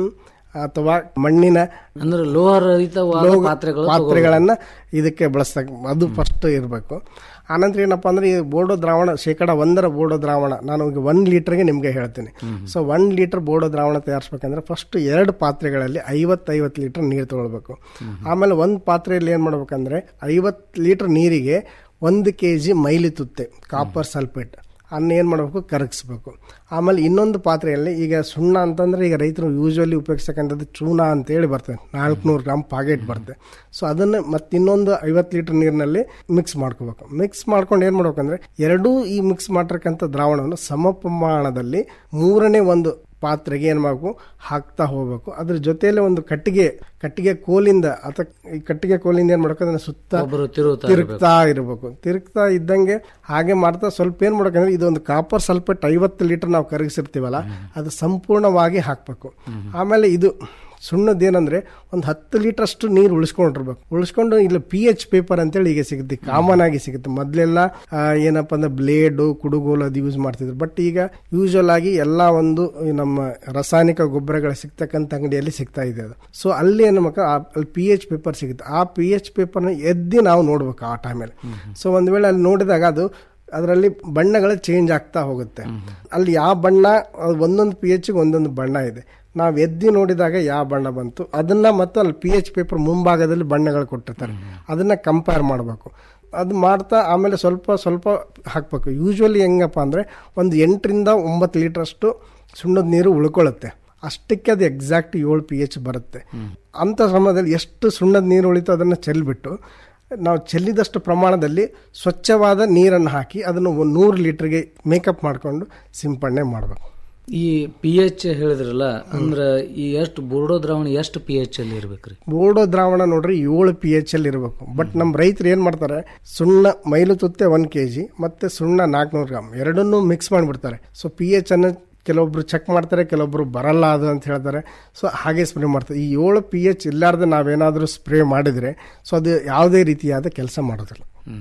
ಅಥವಾ ಮಣ್ಣಿನ ಅಂದ್ರೆ ಲೋಹರಹಿತವಾದ ಲೋಹ ಪಾತ್ರೆಗಳು ಪಾತ್ರೆಗಳನ್ನ ಇದಕ್ಕೆ ಬಳಸ್ತಕ್ಕ ಅದು ಫಸ್ಟ್ ಇರಬೇಕು ಆನಂತರ ಏನಪ್ಪಾ ಅಂದ್ರೆ ಈ ಬೋರ್ಡೋ ದ್ರಾವಣ ಶೇಕಡ ಒಂದರ ಬೋರ್ಡೋ ದ್ರಾವಣ ನಾನು ಈಗ ಒನ್ ಲೀಟರ್ಗೆ ನಿಮಗೆ ಹೇಳ್ತೀನಿ ಸೊ ಒನ್ ಲೀಟರ್ ಬೋರ್ಡೋ ದ್ರಾವಣ ತಯಾರಿಸ್ಬೇಕಂದ್ರೆ ಫಸ್ಟ್ ಎರಡು ಪಾತ್ರೆಗಳಲ್ಲಿ ಐವತ್ತೈವತ್ತು ಲೀಟರ್ ನೀರು ತಗೊಳ್ಬೇಕು ಆಮೇಲೆ ಒಂದು ಪಾತ್ರೆಯಲ್ಲಿ ಏನು ಮಾಡ್ಬೇಕಂದ್ರೆ ಐವತ್ತು ಲೀಟರ್ ನೀರಿಗೆ ಒಂದು ಕೆ ಜಿ ಮೈಲಿ ತುತ್ತೆ ಕಾಪರ್ ಸಲ್ಫೇಟ್ ಅನ್ನ ಏನು ಮಾಡಬೇಕು ಕರಗಿಸ್ಬೇಕು ಆಮೇಲೆ ಇನ್ನೊಂದು ಪಾತ್ರೆಯಲ್ಲಿ ಈಗ ಸುಣ್ಣ ಅಂತಂದ್ರೆ ಈಗ ರೈತರು ಯೂಶ್ವಲಿ ಉಪಯೋಗಿಸ್ತಕ್ಕಂಥದ್ದು ಚೂನಾ ಅಂತೇಳಿ ಬರ್ತದೆ ನಾಲ್ಕುನೂರು ಗ್ರಾಮ್ ಪಾಕೆಟ್ ಬರ್ತದೆ ಸೊ ಅದನ್ನು ಮತ್ತೆ ಇನ್ನೊಂದು ಐವತ್ತು ಲೀಟರ್ ನೀರಿನಲ್ಲಿ ಮಿಕ್ಸ್ ಮಾಡ್ಕೋಬೇಕು ಮಿಕ್ಸ್ ಮಾಡ್ಕೊಂಡು ಏನು ಮಾಡ್ಬೇಕಂದ್ರೆ ಎರಡೂ ಈ ಮಿಕ್ಸ್ ಮಾಡಿರ್ತಕ್ಕಂಥ ದ್ರಾವಣವನ್ನು ಸಮ ಪ್ರಮಾಣದಲ್ಲಿ ಮೂರನೇ ಒಂದು ಪಾತ್ರೆಗೆ ಏನು ಮಾಡಬೇಕು ಹಾಕ್ತಾ ಹೋಗ್ಬೇಕು ಅದ್ರ ಜೊತೆಯಲ್ಲಿ ಒಂದು ಕಟ್ಟಿಗೆ ಕಟ್ಟಿಗೆ ಕೋಲಿಂದ ಅಥವಾ ಈ ಕಟ್ಟಿಗೆ ಕೋಲಿಂದ ಏನು ಮಾಡ್ಬೇಕು ಅದನ್ನ ಸುತ್ತ ಒಬ್ಬರು ತಿರುಗುತ್ತಾ ತಿರುಗ್ತಾ ಇರಬೇಕು ತಿರುಗ್ತಾ ಇದ್ದಂಗೆ ಹಾಗೆ ಮಾಡ್ತಾ ಸ್ವಲ್ಪ ಏನ್ ಮಾಡ್ಬೇಕಂದ್ರೆ ಇದೊಂದು ಕಾಪರ್ ಸಲ್ಫೇಟ್ ಐವತ್ತು ಲೀಟರ್ ನಾವು ಕರಗಿಸಿರ್ತೀವಲ್ಲ ಅದು ಸಂಪೂರ್ಣವಾಗಿ ಹಾಕ್ಬೇಕು ಆಮೇಲೆ ಇದು ಸುಣ್ಣದ್ದೇನಂದ್ರೆ ಒಂದು ಹತ್ತು ಲೀಟರ್ ಅಷ್ಟು ನೀರು ಉಳಿಸ್ಕೊಂಡಿರ್ಬೇಕು ಉಳಿಸ್ಕೊಂಡು ಇಲ್ಲಿ ಪಿ ಎಚ್ ಪೇಪರ್ ಅಂತೇಳಿ ಈಗ ಸಿಗುತ್ತೆ ಕಾಮನ್ ಆಗಿ ಸಿಗುತ್ತೆ ಮೊದಲೆಲ್ಲ ಏನಪ್ಪ ಅಂದ್ರೆ ಬ್ಲೇಡು ಕುಡುಗೋಲು ಅದು ಯೂಸ್ ಮಾಡ್ತಿದ್ರು ಬಟ್ ಈಗ ಯೂಶುವಲ್ ಆಗಿ ಎಲ್ಲ ಒಂದು ಈ ನಮ್ಮ ರಾಸಾಯನಿಕ ಗೊಬ್ಬರಗಳು ಸಿಗ್ತಕ್ಕಂಥ ಅಂಗಡಿಯಲ್ಲಿ ಸಿಗ್ತಾ ಇದೆ ಅದು ಸೊ ಅಲ್ಲಿ ಏನು ಮಾಡ್ಬೇಕು, ಆ- ಅಲ್ಲಿ ಪಿ ಎಚ್ ಪೇಪರ್ ಸಿಗುತ್ತೆ ಆ ಪಿ ಎಚ್ ಪೇಪರ್ನ ಎದ್ದಿ ನಾವು ನೋಡ್ಬೇಕು ಆ ಟೈಮಲ್ಲಿ ಸೊ ಒಂದು ವೇಳೆ ಅಲ್ಲಿ ನೋಡಿದಾಗ ಅದು ಅದರಲ್ಲಿ ಬಣ್ಣಗಳು ಚೇಂಜ್ ಆಗ್ತಾ ಹೋಗುತ್ತೆ ಅಲ್ಲಿ ಯಾವ ಬಣ್ಣ ಅದು ಒಂದೊಂದು ಪಿ ಎಚ್ ಒಂದೊಂದು ಬಣ್ಣ ಇದೆ ನಾವು ಎದ್ದಿ ನೋಡಿದಾಗ ಯಾವ ಬಣ್ಣ ಬಂತು ಅದನ್ನ ಮತ್ತು ಅಲ್ಲಿ ಪಿ ಎಚ್ ಪೇಪರ್ ಮುಂಭಾಗದಲ್ಲಿ ಬಣ್ಣಗಳು ಕೊಟ್ಟಿರ್ತಾರೆ ಅದನ್ನ ಕಂಪೇರ್ ಮಾಡಬೇಕು ಅದು ಮಾಡ್ತಾ ಆಮೇಲೆ ಸ್ವಲ್ಪ ಸ್ವಲ್ಪ ಹಾಕ್ಬೇಕು ಯೂಶ್ವಲಿ ಹೆಂಗಪ್ಪ ಅಂದರೆ ಒಂದು ಎಂಟರಿಂದ ಒಂಬತ್ತು ಲೀಟ್ರಷ್ಟು ಸುಣ್ಣದ ನೀರು ಉಳ್ಕೊಳ್ಳುತ್ತೆ ಅಷ್ಟಕ್ಕೆ ಅದು ಎಕ್ಸಾಕ್ಟ್ ಏಳು ಪಿ ಎಚ್ ಬರುತ್ತೆ ಅಂಥ ಸಮಯದಲ್ಲಿ ಎಷ್ಟು ಸುಣ್ಣದ ನೀರು ಉಳಿತು ಅದನ್ನು ಚೆಲ್ಬಿಟ್ಟು ನಾವು ಚೆಲ್ಲಿದಷ್ಟು ಪ್ರಮಾಣದಲ್ಲಿ ಸ್ವಚ್ಛವಾದ ನೀರನ್ನು ಹಾಕಿ ಅದನ್ನು ಒಂದು ನೂರು ಲೀಟರ್ಗೆ ಮೇಕಪ್ ಮಾಡಿಕೊಂಡು ಸಿಂಪಡಣೆ ಮಾಡಬೇಕು ಈ ಪಿ ಎಚ್ ಹೇಳಿದ್ರಲ್ಲ ಅಂದ್ರ ಈ ಎಷ್ಟು ಬೋರ್ಡೋ ದ್ರಾವಣ ಎಷ್ಟು ಪಿ ಎಚ್ ಅಲ್ಲಿ ಇರ್ಬೇಕ್ರಿ ಬೋರ್ಡೋ ದ್ರಾವಣ ನೋಡ್ರಿ ಏಳು ಪಿ ಎಚ್ ಅಲ್ಲಿ ಇರಬೇಕು ಬಟ್ ನಮ್ಮ ರೈತರು ಏನು ಮಾಡ್ತಾರೆ ಸುಣ್ಣ ಮೈಲು ತುತ್ತೆ ಒನ್ ಕೆ ಜಿ ಮತ್ತು ಸುಣ್ಣ ನಾಲ್ಕುನೂರು ಗ್ರಾಮ್ ಎರಡನ್ನೂ ಮಿಕ್ಸ್ ಮಾಡಿಬಿಡ್ತಾರೆ ಸೊ ಪಿ ಎಚ್ ಅನ್ನು ಕೆಲವೊಬ್ರು ಚೆಕ್ ಮಾಡ್ತಾರೆ ಕೆಲವೊಬ್ರು ಬರಲ್ಲ ಅದು ಅಂತ ಹೇಳ್ತಾರೆ ಸೊ ಹಾಗೆ ಸ್ಪ್ರೇ ಮಾಡ್ತಾರೆ ಈ ಏಳು ಪಿ ಎಚ್ ಇಲ್ಲಾರ್ದೆ ನಾವೇನಾದರೂ ಸ್ಪ್ರೇ ಮಾಡಿದರೆ ಸೊ ಅದು ಯಾವುದೇ ರೀತಿಯಾದ ಕೆಲಸ ಮಾಡೋದಿಲ್ಲ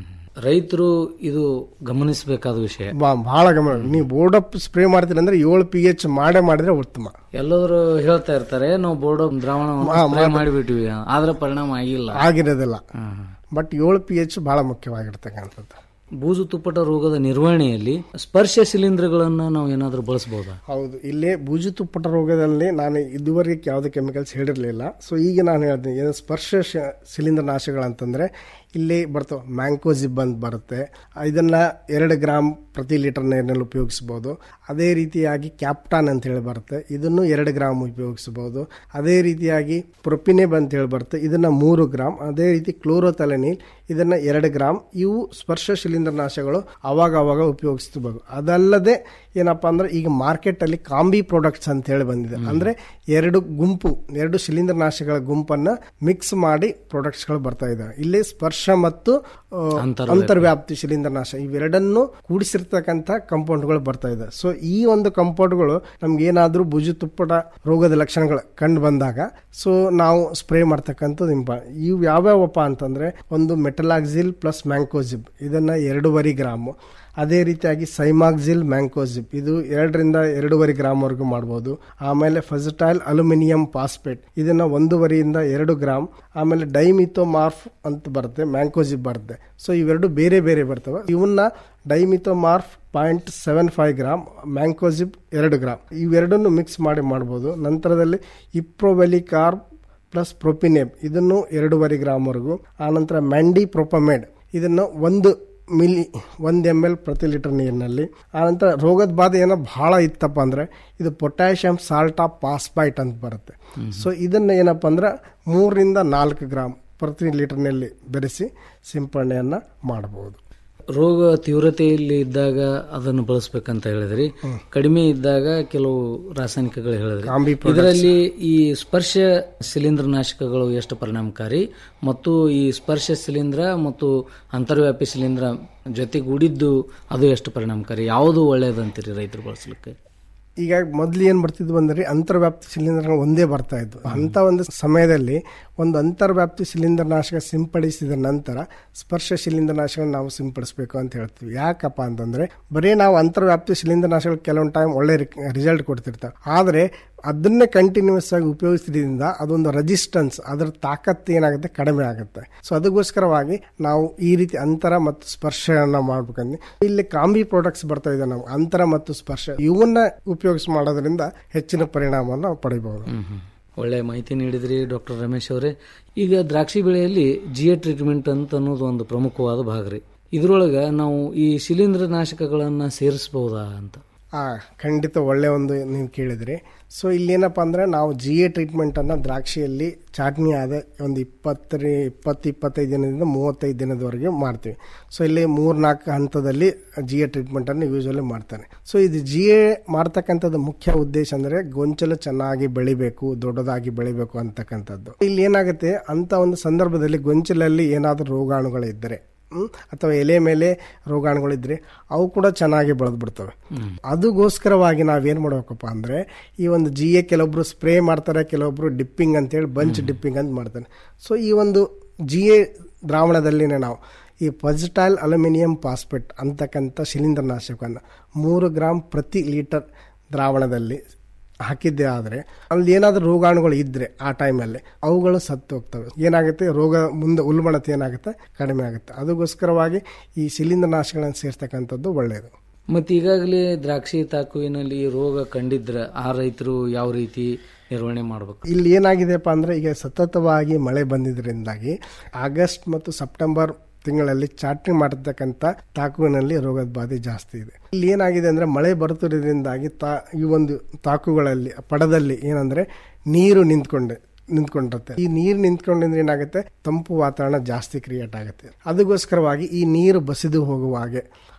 ರೈತರು ಇದು ಗಮನಿಸಬೇಕಾದ ವಿಷಯ ಬಾ- ಬಹಳ ಗಮನ ನೀವು ಬೋರ್ಡಪ್ ಸ್ಪ್ರೇ ಮಾಡ್ತೀರಿ ಅಂದ್ರೆ ಏಳು ಪಿ ಎಚ್ ಮಾಡೇ ಮಾಡಿದ್ರೆ ಉತ್ತಮ ಎಲ್ಲರೂ ಹೇಳ್ತಾ ಇರ್ತಾರೆ ನಾವು ಬೋರ್ಡ್ ದ್ರಾವಣ ಹಾ, ಮಾಡಿ- ಮಾಡಿಬಿಟ್ಟಿವಿ ಆದ್ರೆ ಪರಿಣಾಮ ಆಗಿಲ್ಲ ಆಗಿರೋದಿಲ್ಲ ಬಟ್ ಏಳು ಪಿ ಎಚ್ ಬಹಳ ಮುಖ್ಯವಾಗಿರ್ತಕ್ಕಂಥದ್ದು ಬೂಜು ತುಪ್ಪಟ ರೋಗದ ನಿರ್ವಹಣೆಯಲ್ಲಿ ಸ್ಪರ್ಶ ಶಿಲೀಂಧ್ರಗಳನ್ನ ನಾವು ಏನಾದರೂ ಬಳಸಬಹುದಾ ಹೌದು ಇಲ್ಲೇ ಬೂಜು ತುಪ್ಪಟ ರೋಗದಲ್ಲಿ ನಾನು ಇದುವರೆಗೆ ಯಾವುದೇ ಕೆಮಿಕಲ್ಸ್ ಹೇಳಿರಲಿಲ್ಲ ಸೊ ಈಗ ನಾನು ಹೇಳ್ತೀನಿ ಏನು ಸ್ಪರ್ಶ ಶ- ಶಿಲೀಂಧ್ರ ನಾಶಗಳಂತಂದ್ರೆ ಇಲ್ಲಿ ಬರ್ತವೆ ಮ್ಯಾಂಕೋಜಿಬ್ ಅಂತ ಬರುತ್ತೆ ಇದನ್ನ ಎರಡು ಗ್ರಾಮ್ ಪ್ರತಿ ಲೀಟರ್ ನೀರಿನಲ್ಲಿ ಉಪಯೋಗಿಸ್ಬೋದು ಅದೇ ರೀತಿಯಾಗಿ ಕ್ಯಾಪ್ಟಾನ್ ಅಂತ ಹೇಳಿ ಬರುತ್ತೆ ಇದನ್ನು ಎರಡು ಗ್ರಾಮ್ ಉಪಯೋಗಿಸಬಹುದು ಅದೇ ರೀತಿಯಾಗಿ ಪ್ರೊಪಿನೆಬ್ ಅಂತ ಹೇಳಿ ಬರುತ್ತೆ ಇದನ್ನ ಮೂರು ಗ್ರಾಮ್ ಅದೇ ರೀತಿ ಕ್ಲೋರೋತಲೆನಿಲ್ ಇದನ್ನ ಎರಡು ಗ್ರಾಮ್ ಇವು ಸ್ಪರ್ಶ ಶಿಲೀಂಧ್ರ ನಾಶಗಳು ಅವಾಗ ಅವಾಗ ಉಪಯೋಗಿಸ್ತಿರ್ಬೋದು ಅದಲ್ಲದೆ ಏನಪ್ಪಾ ಅಂದ್ರೆ ಈಗ ಮಾರ್ಕೆಟ್ ಅಲ್ಲಿ ಕಾಂಬಿ ಪ್ರಾಡಕ್ಟ್ಸ್ ಅಂತ ಹೇಳಿ ಬಂದಿದೆ ಅಂದ್ರೆ ಎರಡು ಗುಂಪು ಎರಡು ಶಿಲೀಂಧ್ರ ನಾಶಗಳ ಗುಂಪನ್ನ ಮಿಕ್ಸ್ ಮಾಡಿ ಪ್ರಾಡಕ್ಟ್ಸ್ಗಳು ಬರ್ತಾ ಇದಾವೆ ಇಲ್ಲಿ ಸ್ಪರ್ಶ ಮತ್ತು ಆ, ಅಂತರ್ವ್ಯಾಪಿ. ಅಂತರ್ವ್ಯಾಪ್ತಿ ಶಿಲೀಂಧ್ರ ನಾಶ ಇವೆರಡನ್ನು ಕೂಡಿಸಿರ್ತಕ್ಕಂಥ ಕಂಪೌಂಡ್ಗಳು ಬರ್ತಾ ಇದೆ ಸೊ ಈ ಒಂದು ಕಂಪೌಂಡ್ಗಳು ನಮ್ಗೆ ಏನಾದ್ರೂ ಭುಜು ತುಪ್ಪಟ ರೋಗದ ಲಕ್ಷಣಗಳು ಕಂಡು ಬಂದಾಗ ಸೊ ನಾವು ಸ್ಪ್ರೇ ಮಾಡ್ತಕ್ಕಂಥದ್ದು ಇಂಪ ಇವು ಯಾವ್ಯಾವಪ್ಪ ಅಂತಂದ್ರೆ ಒಂದು ಮೆಟಲಾಕ್ಸಿಲ್ ಪ್ಲಸ್ ಮ್ಯಾಂಕೋಜಿಬ್ ಇದನ್ನ ಎರಡೂವರೆ ಗ್ರಾಮು ಅದೇ ರೀತಿಯಾಗಿ ಸೈಮಾಕ್ಸಿಲ್ ಮ್ಯಾಂಕೋಜಿಬ್ ಇದು ಎರಡರಿಂದ ಎರಡೂವರೆ ಗ್ರಾಮ್ ವರೆಗೂ ಮಾಡ್ಬೋದು ಆಮೇಲೆ ಫಜಟೈಲ್ ಅಲ್ಯೂಮಿನಿಯಂ ಫಾಸ್ಫೇಟ್ ಇದನ್ನ ಒಂದೂವರೆಯಿಂದ ಎರಡು ಗ್ರಾಮ್ ಆಮೇಲೆ ಡೈಮಿಥೋಮಾರ್ಫ್ ಅಂತ ಬರುತ್ತೆ ಮ್ಯಾಂಕೋಜಿಬ್ ಬರುತ್ತೆ ಸೊ ಇವೆರಡು ಬೇರೆ ಬೇರೆ ಬರ್ತವೆ ಇವನ್ನ dimethomorph point seven five gram mancozeb ಎರಡು ಗ್ರಾಮ್ ಇವೆರಡನ್ನು ಮಿಕ್ಸ್ ಮಾಡಿ ಮಾಡ್ಬೋದು ನಂತರದಲ್ಲಿ ಇಪ್ರೋವೆಲಿಕಾರ್ಬ್ ಪ್ಲಸ್ ಪ್ರೊಪಿನೆಬ್ ಇದನ್ನು ಎರಡೂವರೆ ಗ್ರಾಮ್ವರೆಗೂ ಆನಂತರ ಮ್ಯಾಂಡಿ ಪ್ರೊಪಮೆಡ್ ಇದನ್ನು ಒಂದು ಮಿಲಿ ಒಂದು ಎಮ್ ಎಲ್ ಪ್ರತಿ ಲೀಟರ್ ನೀರಿನಲ್ಲಿ ಆನಂತರ ರೋಗದ ಬಾಧೆ ಏನೋ ಬಹಳ ಇತ್ತಪ್ಪ ಅಂದ್ರೆ ಇದು ಪೊಟ್ಯಾಷಿಯಂ ಸಾಲ್ಟ್ ಆಫ್ ಪಾಸ್ಪೈಟ್ ಅಂತ ಬರುತ್ತೆ ಸೊ ಇದನ್ನ ಏನಪ್ಪ ಅಂದ್ರೆ ಮೂರರಿಂದ ನಾಲ್ಕು ಗ್ರಾಮ್ ಪ್ರತಿ ಲೀಟರ್ನಲ್ಲಿ ಬೆರೆಸಿ ಸಿಂಪಡಣೆಯನ್ನ ಮಾಡಬಹುದು ರೋಗ ತೀವ್ರತೆಯಲ್ಲಿ ಇದ್ದಾಗ ಅದನ್ನು ಬಳಸ್ಬೇಕಂತ ಹೇಳಿದ್ರಿ ಕಡಿಮೆ ಇದ್ದಾಗ ಕೆಲವು ರಾಸಾಯನಿಕಗಳು ಹೇಳಿದ್ರಿ ಕಾಂಬಿ products. ಇದರಲ್ಲಿ ಈ ಸ್ಪರ್ಶ ಶಿಲೀಂಧ್ರ ನಾಶಕಗಳು ಎಷ್ಟು ಪರಿಣಾಮಕಾರಿ ಮತ್ತು ಈ ಸ್ಪರ್ಶ ಶಿಲೀಂಧ್ರ ಮತ್ತು ಅಂತರ್ವ್ಯಾಪಿ ಶಿಲೀಂಧ್ರ ಜೊತೆಗೂಡಿದ್ದು ಅದು ಎಷ್ಟು ಪರಿಣಾಮಕಾರಿ ಯಾವುದು ಒಳ್ಳೆಯದಂತೀರಿ ರೈತರು ಬಳಸಲಿಕ್ಕೆ ಈಗ ಮೊದ್ಲು ಏನ್ ಬರ್ತಿದ್ವು ಅಂದ್ರೆ ಅಂತರ್ವ್ಯಾಪ್ತಿ ಶಿಲೀಂಧ್ರ ಒಂದೇ ಬರ್ತಾ ಇದ್ವು ಅಂತ ಒಂದು ಸಮಯದಲ್ಲಿ ಒಂದು ಅಂತರ್ವ್ಯಾಪ್ತಿ ಶಿಲೀಂಧ್ರ ನಾಶಕ ಸಿಂಪಡಿಸಿದ ನಂತರ ಸ್ಪರ್ಶ ಶಿಲೀಂಧ್ರ ನಾಶಕ ನಾವು ಸಿಂಪಡಿಸಬೇಕು ಅಂತ ಹೇಳ್ತೀವಿ ಯಾಕಪ್ಪ ಅಂತಂದ್ರೆ ಬರೀ ನಾವು ಅಂತರ್ವ್ಯಾಪ್ತಿ ಶಿಲೀಂಧ್ರ ನಾಶಗಳು ಕೆಲವೊಂದು ಟೈಮ್ ಒಳ್ಳೆ ರಿಸಲ್ಟ್ ಕೊಡ್ತಿರ್ತಾವೆ ಆದ್ರೆ ಅದನ್ನೇ ಕಂಟಿನ್ಯೂಸ್ ಆಗಿ ಉಪಯೋಗಿಸಿದ್ರಿಂದ ಅದೊಂದು ರೆಸಿಸ್ಟೆನ್ಸ್ ಅದರ ತಾಕತ್ತು ಏನಾಗುತ್ತೆ ಕಡಿಮೆ ಆಗುತ್ತೆ ಸೊ ಅದಕ್ಕೋಸ್ಕರವಾಗಿ ನಾವು ಈ ರೀತಿ ಅಂತರ ಮತ್ತು ಸ್ಪರ್ಶನ ಮಾಡ್ಬೇಕಂದ್ರೆ ಇಲ್ಲಿ ಕಾಂಬಿ ಪ್ರಾಡಕ್ಟ್ಸ್ ಬರ್ತಾ ಇದೆ ನಾವು ಅಂತರ ಮತ್ತು ಸ್ಪರ್ಶ ಇವನ್ನ ಉಪಯೋಗಿಸಿ ಮಾಡೋದ್ರಿಂದ ಹೆಚ್ಚಿನ ಪರಿಣಾಮವನ್ನು ನಾವು ಪಡಿಬಹುದು ಒಳ್ಳೆ ಮಾಹಿತಿ ನೀಡಿದ್ರಿ ಡಾಕ್ಟರ್ ರಮೇಶ್ ಅವರೇ ಈಗ ದ್ರಾಕ್ಷಿ ಬೆಳೆಯಲ್ಲಿ ಜಿಯೋ ಟ್ರೀಟ್ಮೆಂಟ್ ಅಂತ ಅನ್ನೋದು ಒಂದು ಪ್ರಮುಖವಾದ ಭಾಗ ರೀ ಇದ್ರೊಳಗೆ ನಾವು ಈ ಶಿಲೀಂಧ್ರ ನಾಶಕಗಳನ್ನ ಸೇರಿಸಬಹುದಾ ಅಂತ ಆ ಖಂಡಿತ ಒಳ್ಳೆ ಒಂದು ನೀವು ಕೇಳಿದ್ರಿ ಸೊ ಇಲ್ಲೇನಪ್ಪ ಅಂದ್ರೆ ನಾವು ಜಿ ಎ ಟ್ರೀಟ್ಮೆಂಟ್ ಅನ್ನ ದ್ರಾಕ್ಷಿಯಲ್ಲಿ ಚಾಟ್ನಿ ಆದ ಒಂದು ಇಪ್ಪತ್ತರಿ ಇಪ್ಪತ್ತು ಇಪ್ಪತ್ತೈದು ದಿನದಿಂದ ಮೂವತ್ತೈದು ದಿನದವರೆಗೆ ಮಾಡ್ತೀವಿ ಸೊ ಇಲ್ಲಿ ಮೂರ್ನಾಲ್ಕು ಹಂತದಲ್ಲಿ ಜಿ ಎ ಟ್ರೀಟ್ಮೆಂಟ್ ಅನ್ನು ಯೂಶಲಿ ಮಾಡ್ತಾನೆ ಸೊ ಇದು ಜಿ ಎ ಮಾಡ್ತಕ್ಕಂಥದ್ದು ಮುಖ್ಯ ಉದ್ದೇಶ ಅಂದ್ರೆ ಗೊಂಚಲು ಚೆನ್ನಾಗಿ ಬೆಳಿಬೇಕು ದೊಡ್ಡದಾಗಿ ಬೆಳಿಬೇಕು ಅಂತಕ್ಕಂಥದ್ದು ಇಲ್ಲಿ ಏನಾಗುತ್ತೆ ಅಂತ ಒಂದು ಸಂದರ್ಭದಲ್ಲಿ ಗೊಂಚಲಲ್ಲಿ ಏನಾದರೂ ರೋಗಾಣುಗಳು ಇದ್ದರೆ ಹ್ಮ್, ಅಥವಾ ಎಲೆ ಮೇಲೆ ರೋಗಾಣುಗಳಿದ್ರೆ ಅವು ಕೂಡ ಚೆನ್ನಾಗಿ ಬೆಳೆದು ಬಿಡ್ತವೆ ಅದಕ್ಕೋಸ್ಕರವಾಗಿ ನಾವೇನ್ ಮಾಡ್ಬೇಕಪ್ಪ ಅಂದ್ರೆ ಈ ಒಂದು ಜಿ ಎ ಕೆಲವೊಬ್ರು ಸ್ಪ್ರೇ ಮಾಡ್ತಾರೆ ಕೆಲವೊಬ್ರು ಡಿಪ್ಪಿಂಗ್ ಅಂತೇಳಿ ಬಂಚ್ ಡಿಪ್ಪಿಂಗ್ ಅಂತ ಮಾಡ್ತಾರೆ ಸೊ ಈ ಒಂದು ಜಿ ಎ ದ್ರಾವಣದಲ್ಲಿನೇ ನಾವು ಈ ಪೊಸಿಟೈಲ್ ಅಲ್ಯೂಮಿನಿಯಂ ಫಾಸ್ಫೇಟ್ ಅಂತಕ್ಕಂಥ ಶಿಲೀಂಧ್ರನಾಶಕವನ್ನು ಮೂರು ಗ್ರಾಮ್ ಪ್ರತಿ ಲೀಟರ್ ದ್ರಾವಣದಲ್ಲಿ ಹಾಕಿದ್ದೆ ಆದರೆ ಅಲ್ಲಿ ಏನಾದರೂ ರೋಗಾಣುಗಳು ಇದ್ರೆ ಆ ಟೈಮಲ್ಲಿ ಅವುಗಳು ಸತ್ತು ಹೋಗ್ತವೆ ಏನಾಗುತ್ತೆ ರೋಗ ಮುಂದೆ ಉಲ್ಬಣತೆ ಏನಾಗುತ್ತೆ ಕಡಿಮೆ ಆಗುತ್ತೆ ಅದಕ್ಕೋಸ್ಕರವಾಗಿ ಈ ಶಿಲೀಂಧ್ರನಾಶಗಳನ್ನು ಸೇರ್ತಕ್ಕಂಥದ್ದು ಒಳ್ಳೆಯದು ಮತ್ತೆ ಈಗಾಗಲೇ ದ್ರಾಕ್ಷಿ ತಾಕುವಿನಲ್ಲಿ ರೋಗ ಕಂಡಿದ್ರೆ ಆ ರೈತರು ಯಾವ ರೀತಿ ನಿರ್ವಹಣೆ ಮಾಡಬೇಕು ಇಲ್ಲಿ ಏನಾಗಿದೆಪ್ಪ ಅಂದ್ರೆ ಈಗ ಸತತವಾಗಿ ಮಳೆ ಬಂದಿದ್ರಿಂದಾಗಿ ಆಗಸ್ಟ್ ಮತ್ತು ಸೆಪ್ಟೆಂಬರ್ ತಿಂಗಳಲ್ಲಿ ಚಾಟ್ನಿ ಮಾಡತಕ್ಕಂಥ ತಾಕುವಿನಲ್ಲಿ ರೋಗದ ಬಾಧೆ ಜಾಸ್ತಿ ಇದೆ ಇಲ್ಲಿ ಏನಾಗಿದೆ ಅಂದ್ರೆ ಮಳೆ ಬರುತ್ತಿರೋದ್ರಿಂದಾಗಿ ತಾ ಈ ಒಂದು ತಾಕುಗಳಲ್ಲಿ ಪಡದಲ್ಲಿ ಏನಂದ್ರೆ ನೀರು ನಿಂತ್ಕೊಂಡೆ ನಿಂತ್ಕೊಂಡಿರುತ್ತೆ ಈ ನೀರು ನಿಂತ್ಕೊಂಡಿದ್ರೆ ಏನಾಗುತ್ತೆ ತಂಪು ವಾತಾವರಣ ಜಾಸ್ತಿ ಕ್ರಿಯೇಟ್ ಆಗುತ್ತೆ ಅದಕ್ಕೋಸ್ಕರವಾಗಿ ಈ ನೀರು ಬಸಿದು ಹೋಗುವ ಹಾಗೆ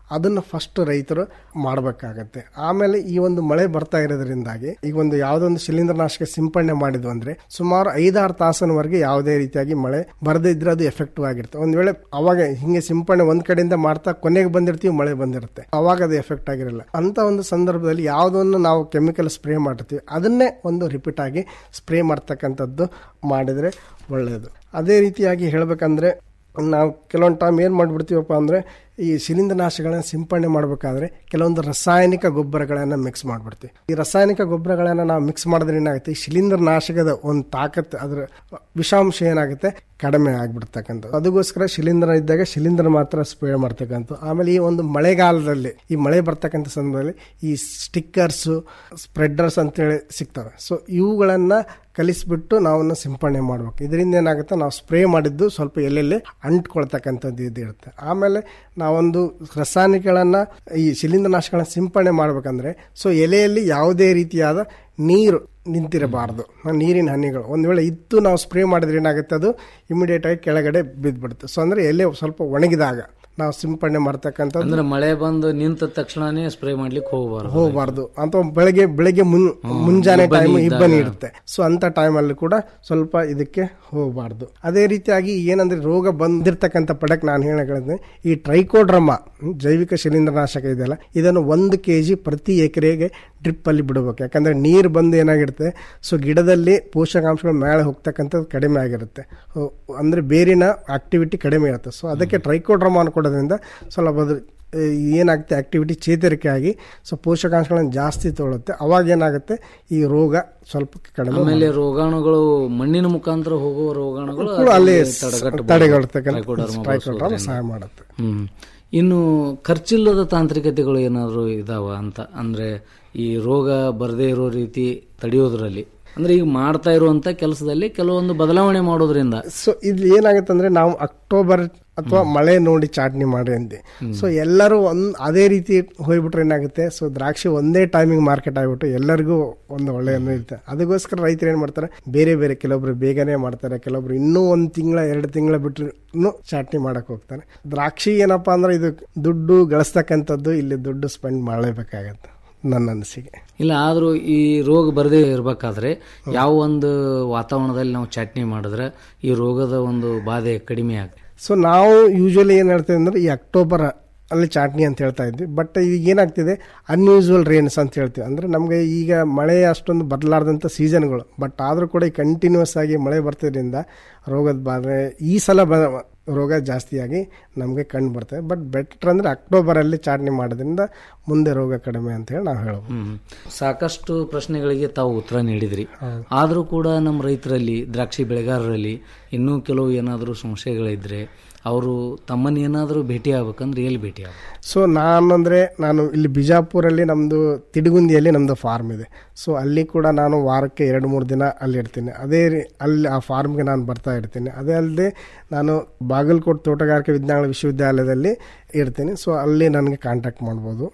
ಅದನ್ನು ಫಸ್ಟ್ ರೈತರು ಮಾಡಬೇಕಾಗತ್ತೆ ಆಮೇಲೆ ಈ ಒಂದು ಮಳೆ ಬರ್ತಾ ಇರೋದ್ರಿಂದಾಗಿ ಈಗ ಒಂದು ಯಾವುದೊಂದು ಶಿಲೀಂಧ್ರನಾಶಕ ಸಿಂಪಡಣೆ ಮಾಡಿದ್ವು ಅಂದ್ರೆ ಸುಮಾರು ಐದಾರು ತಾಸಿನವರೆಗೆ ಯಾವುದೇ ರೀತಿಯಾಗಿ ಮಳೆ ಬರದೇ ಇದ್ರೆ ಅದು ಎಫೆಕ್ಟಿವ್ ಆಗಿರುತ್ತೆ ಒಂದ್ ವೇಳೆ ಅವಾಗ ಹಿಂಗೆ ಸಿಂಪಡಣೆ ಒಂದ್ ಕಡೆಯಿಂದ ಮಾಡ್ತಾ ಕೊನೆಗೆ ಬಂದಿರ್ತೀವಿ ಮಳೆ ಬಂದಿರುತ್ತೆ ಅವಾಗ ಅದು ಎಫೆಕ್ಟ್ ಆಗಿರಲ್ಲ ಅಂತ ಒಂದು ಸಂದರ್ಭದಲ್ಲಿ ಯಾವುದನ್ನು ನಾವು ಕೆಮಿಕಲ್ ಸ್ಪ್ರೇ ಮಾಡಿರ್ತೀವಿ ಅದನ್ನೇ ಒಂದು ರಿಪೀಟ್ ಆಗಿ ಸ್ಪ್ರೇ ಮಾಡ್ತಕ್ಕಂಥದ್ದು ಮಾಡಿದ್ರೆ ಒಳ್ಳೆಯದು ಅದೇ ರೀತಿಯಾಗಿ ಹೇಳ್ಬೇಕಂದ್ರೆ ನಾವು ಕೆಲವೊಂದು ಟೈಮ್ ಏನು ಮಾಡಿಬಿಡ್ತೀವಪ್ಪ ಅಂದರೆ ಈ ಶಿಲೀಂಧ್ರನಾಶಗಳನ್ನ ಸಿಂಪಡಣೆ ಮಾಡಬೇಕಾದ್ರೆ ಕೆಲವೊಂದು ರಾಸಾಯನಿಕ ಗೊಬ್ಬರಗಳನ್ನು ಮಿಕ್ಸ್ ಮಾಡಿಬಿಡ್ತೀವಿ ಈ ರಾಸಾಯನಿಕ ಗೊಬ್ಬರಗಳನ್ನು ನಾವು ಮಿಕ್ಸ್ ಮಾಡಿದ್ರೆ ಏನಾಗುತ್ತೆ ಈ ಶಿಲೀಂಧ್ರನಾಶಕದ ಒಂದು ತಾಕತ್ ಅದರ ವಿಷಾಂಶ ಏನಾಗುತ್ತೆ ಕಡಿಮೆ ಆಗ್ಬಿಡ್ತಕ್ಕಂಥ ಅದಕ್ಕೋಸ್ಕರ ಶಿಲೀಂಧ್ರ ಇದ್ದಾಗ ಶಿಲೀಂಧ್ರ ಮಾತ್ರ ಸ್ಪ್ರೇ ಮಾಡ್ತಕ್ಕಂಥ ಆಮೇಲೆ ಈ ಒಂದು ಮಳೆಗಾಲದಲ್ಲಿ ಈ ಮಳೆ ಬರ್ತಕ್ಕಂಥ ಸಂದರ್ಭದಲ್ಲಿ ಈ ಸ್ಟಿಕ್ಕರ್ಸು ಸ್ಪ್ರೆಡ್ಡರ್ಸ್ ಅಂತೇಳಿ ಸಿಗ್ತವೆ ಸೊ ಇವುಗಳನ್ನು ಕಲಿಸ್ಬಿಟ್ಟು ನಾವನ್ನು ಸಿಂಪಡಣೆ ಮಾಡ್ಬೇಕು ಇದರಿಂದ ಏನಾಗುತ್ತೆ ನಾವು ಸ್ಪ್ರೇ ಮಾಡಿದ್ದು ಸ್ವಲ್ಪ ಎಲ್ಲೆಲ್ಲಿ ಅಂಟ್ಕೊಳ್ತಕ್ಕಂಥದ್ದು ಇದು ಇರುತ್ತೆ ಆಮೇಲೆ ನಾವೊಂದು ರಾಸಾಯನಿಕಗಳನ್ನು ಈ ಶಿಲೀಂಧ್ರನಾಶಗಳನ್ನ ಸಿಂಪಡಣೆ ಮಾಡ್ಬೇಕಂದ್ರೆ ಸೊ ಎಲೆಯಲ್ಲಿ ಯಾವುದೇ ರೀತಿಯಾದ ನೀರು ನಿಂತಿರಬಾರ್ದು ನೀರಿನ ಹನಿಗಳು ಒಂದು ವೇಳೆ ಇತ್ತು ನಾವು ಸ್ಪ್ರೇ ಮಾಡಿದ್ರೆ ಏನಾಗುತ್ತೆ ಅದು ಇಮಿಡಿಯೇಟ್ ಆಗಿ ಕೆಳಗಡೆ ಬಿದ್ದುಬಿಡುತ್ತೆ ಸೊ ಅಂದ್ರೆ ಎಲೆ ಸ್ವಲ್ಪ ಒಣಗಿದಾಗ ನಾವು ಸಿಂಪಡಣೆ ಮಾಡ್ತಕ್ಕಂಥದ್ದು ಅಂದ್ರೆ ಮಳೆ ಬಂದು ನಿಂತ ತಕ್ಷಣನೇ ಸ್ಪ್ರೇ ಮಾಡ್ಲಿಕ್ಕೆ ಹೋಗಬಾರ್ದು ಹೋಗಬಾರ್ದು ಅಥವಾ ಬೆಳಗ್ಗೆ ಬೆಳಗ್ಗೆ ಮುನ್ ಮುಂಜಾನೆ ಇಬ್ಬನಿ ಟೈಮ್ ಇದ್ದಾಗ. ಇಬ್ಬನಿ ಇರುತ್ತೆ ಸೊ ಅಂತ ಟೈಮಲ್ಲಿ ಕೂಡ ಸ್ವಲ್ಪ ಇದಕ್ಕೆ ಹೋಗಬಾರ್ದು ಅದೇ ರೀತಿಯಾಗಿ ಏನಂದ್ರೆ ರೋಗ ಬಂದಿರತಕ್ಕಂಥ ಪಡಕ್ ನಾನು ಹೇಳಿದ್ರೆ ಈ ಟ್ರೈಕೋಡ್ರಮ ಹ್ಮ್, ಜೈವಿಕ ಶಿಲೀಂಧ್ರನಾಶಕ ಇದೆಯಲ್ಲ ಇದನ್ನು ಒಂದು ಕೆ ಜಿ ಪ್ರತಿ ಎಕರೆಗೆ ಡ್ರಿಪ್ ಅಲ್ಲಿ ಬಿಡಬೇಕು ಯಾಕಂದ್ರೆ ನೀರು ಬಂದು ಏನಾಗಿರುತ್ತೆ ಸೊ ಗಿಡದಲ್ಲಿ ಪೋಷಕಾಂಶಗಳು ಮೇಲೆ ಹೋಗ್ತಕ್ಕಂಥದ್ದು ಕಡಿಮೆ ಆಗಿರುತ್ತೆ ಹೋ- ಅಂದ್ರೆ ಬೇರಿನ ಆಕ್ಟಿವಿಟಿ ಕಡಿಮೆ ಇರುತ್ತೆ ಸೊ ಅದಕ್ಕೆ ಟ್ರೈಕೋಡ್ರಮ ಕೊಡೋದ್ರಿಂದ ಸ್ವಲ್ಪ ಅದು ಆ, ಏನಾಗುತ್ತೆ ಆಕ್ಟಿವಿಟಿ ಚೇತರಿಕೆ ಆಗಿ ಸೊ ಪೋಷಕಾಂಶಗಳನ್ನು ಜಾಸ್ತಿ ತೊಗೊಳುತ್ತೆ ಅವಾಗ ಏನಾಗುತ್ತೆ ಈ ರೋಗ ಸ್ವಲ್ಪ ಕಡಿಮೆ ಆಮೇಲೆ ರೋಗಾಣುಗಳು ಮಣ್ಣಿನ ಮುಖಾಂತರ ಹೋಗುವ ರೋಗಾಣುಗಳು ಕೂಡ ಅಲ್ಲಿ ತಡೆಗಟ್ಟಬಹುದು. ತಡೆಗಟ್ಟತಕ್ಕಂಥ ಟ್ರೈಕೋಡರ್ಮ ಟ್ರೈಕೋಡರ್ಮ ಬಳಸೋದ್ರಿಂದ. ಸಹಾಯ ಮಾಡುತ್ತೆ ಹ್ಮ್ ಇನ್ನು ಖರ್ಚಿಲ್ಲದ ತಾಂತ್ರಿಕತೆಗಳು ಏನಾದ್ರು ಇದಾವ ಅಂತ ಅಂದ್ರೆ ಈ ರೋಗ ಬರದೇ ಇರೋ ರೀತಿ ತಡೆಯೋದ್ರಲ್ಲಿ ಅಂದ್ರೆ ಈಗ ಮಾಡ್ತಾ ಇರುವಂತ ಕೆಲಸದಲ್ಲಿ ಕೆಲವೊಂದು ಬದಲಾವಣೆ ಮಾಡೋದ್ರಿಂದ ಸೊ ಇಲ್ಲಿ ಏನಾಗುತ್ತೆ ಅಂದ್ರೆ ನಾವು ಅಕ್ಟೋಬರ್ ಅಥವಾ ಮಳೆ ನೋಡಿ ಚಾಟ್ನಿ ಮಾಡಿ ಅಂದೆ ಸೊ ಎಲ್ಲರೂ ಒಂದ್ ಅದೇ ರೀತಿ ಹೋಗ್ಬಿಟ್ರೆ ಏನಾಗುತ್ತೆ ಸೊ ದ್ರಾಕ್ಷಿ ಒಂದೇ ಟೈಮಿಂಗ್ ಮಾರ್ಕೆಟ್ ಆಗ್ಬಿಟ್ಟು ಎಲ್ಲರಿಗೂ ಒಂದು ಒಳ್ಳೆ ಇರುತ್ತೆ ಅದಕ್ಕೋಸ್ಕರ ರೈತರು ಏನ್ ಮಾಡ್ತಾರೆ ಬೇರೆ ಬೇರೆ ಕೆಲವೊಬ್ರು ಬೇಗನೆ ಮಾಡ್ತಾರೆ ಕೆಲವೊಬ್ರು ಇನ್ನೂ ಒಂದ್ ತಿಂಗಳ ಎರಡು ತಿಂಗಳ ಬಿಟ್ಟರು ಚಾಟ್ನಿ ಮಾಡಕ್ ಹೋಗ್ತಾರೆ ದ್ರಾಕ್ಷಿ ಏನಪ್ಪಾ ಅಂದ್ರೆ ಇದು ದುಡ್ಡು ಗಳಿಸ್ತಕ್ಕಂಥದ್ದು ಇಲ್ಲಿ ದುಡ್ಡು ಸ್ಪೆಂಡ್ ಮಾಡಲೇಬೇಕಾಗತ್ತೆ ನನ್ನ ಅನಿಸಿಕೆ ಇಲ್ಲ ಆದ್ರೂ ಈ ರೋಗ ಬರದೇ ಇರಬೇಕಾದ್ರೆ ಯಾವ ಒಂದು ವಾತಾವರಣದಲ್ಲಿ ನಾವು ಚಟ್ನಿ ಮಾಡಿದ್ರೆ ಈ ರೋಗದ ಒಂದು ಬಾಧೆ ಕಡಿಮೆ ಆಗುತ್ತೆ ಸೊ ನಾವು ಯೂಶಲಿ ಏನು ಹೇಳ್ತೇವೆ ಅಂದ್ರೆ ಈ ಅಕ್ಟೋಬರ್ ಅಲ್ಲಿ ಚಾಟ್ನಿ ಅಂತ ಹೇಳ್ತಾ ಇದ್ವಿ ಬಟ್ ಈಗ ಏನಾಗ್ತಿದೆ ಅನ್ಯೂಸುವಲ್ ರೇನ್ಸ್ ಅಂತ ಹೇಳ್ತೀವಿ ಅಂದ್ರೆ ನಮಗೆ ಈಗ ಮಳೆ ಅಷ್ಟೊಂದು ಬದಲಾರ್ದಂಥ ಸೀಸನ್ಗಳು ಬಟ್ ಆದರೂ ಕೂಡ ಈ ಕಂಟಿನ್ಯೂಸ್ ಆಗಿ ಮಳೆ ಬರ್ತಿದ್ರಿಂದ ರೋಗದ ಬಾಧೆ ಈ ಸಲ ಬ ರೋಗ ಜಾಸ್ತಿಯಾಗಿ ನಮಗೆ ಕಂಡು ಬರ್ತದೆ ಬಟ್ ಬೆಟರ್ ಅಂದ್ರೆ ಅಕ್ಟೋಬರಲ್ಲಿ ಚಾಟ್ನಿ ಮಾಡೋದ್ರಿಂದ ಮುಂದೆ ರೋಗ ಕಡಿಮೆ ಅಂತ ಹೇಳಿ ನಾವು ಹೇಳ್ಬೋದು ಹ್ಮ್. ಸಾಕಷ್ಟು ಪ್ರಶ್ನೆಗಳಿಗೆ ತಾವು ಉತ್ತರ ನೀಡಿದ್ರಿ ಆದರೂ ಕೂಡ ನಮ್ಮ ರೈತರಲ್ಲಿ ದ್ರಾಕ್ಷಿ ಬೆಳೆಗಾರರಲ್ಲಿ ಇನ್ನೂ ಕೆಲವು ಏನಾದರೂ ಸಂಶಯಗಳಿದ್ರೆ ಅವರು ತಮ್ಮನ್ನ ಏನಾದರೂ ಭೇಟಿ ಆಗ್ಬೇಕಂದ್ರೆ ಎಲ್ಲಿ ಭೇಟಿ ಆಗ್ಬೇಕು ಸೊ ನಾನಂದ್ರೆ ನಾನು ಇಲ್ಲಿ ಬಿಜಾಪುರಲ್ಲಿ ನಮ್ಮದು ತಿಡುಗುಂದಿಯಲ್ಲಿ ನಮ್ಮದು ಫಾರ್ಮ್ ಇದೆ ಸೊ ಅಲ್ಲಿ ಕೂಡ ನಾನು ವಾರಕ್ಕೆ ಎರಡು ಮೂರು ದಿನ ಅಲ್ಲಿ ಇರ್ತೀನಿ ಅದೇ ರೀ ಅಲ್ಲಿ ಆ ಫಾರ್ಮ್ಗೆ ನಾನು ಬರ್ತಾ ಇರ್ತೀನಿ ಅದೇ ಅಲ್ಲದೆ ನಾನು ಬಾಗಲಕೋಟೆ ತೋಟಗಾರಿಕೆ ವಿಜ್ಞಾನ ವಿಶ್ವವಿದ್ಯಾಲಯದಲ್ಲಿ ಇರ್ತೀನಿ ಸೊ ಅಲ್ಲಿ ನನಗೆ ಕಾಂಟ್ಯಾಕ್ಟ್ ಮಾಡ್ಬೋದು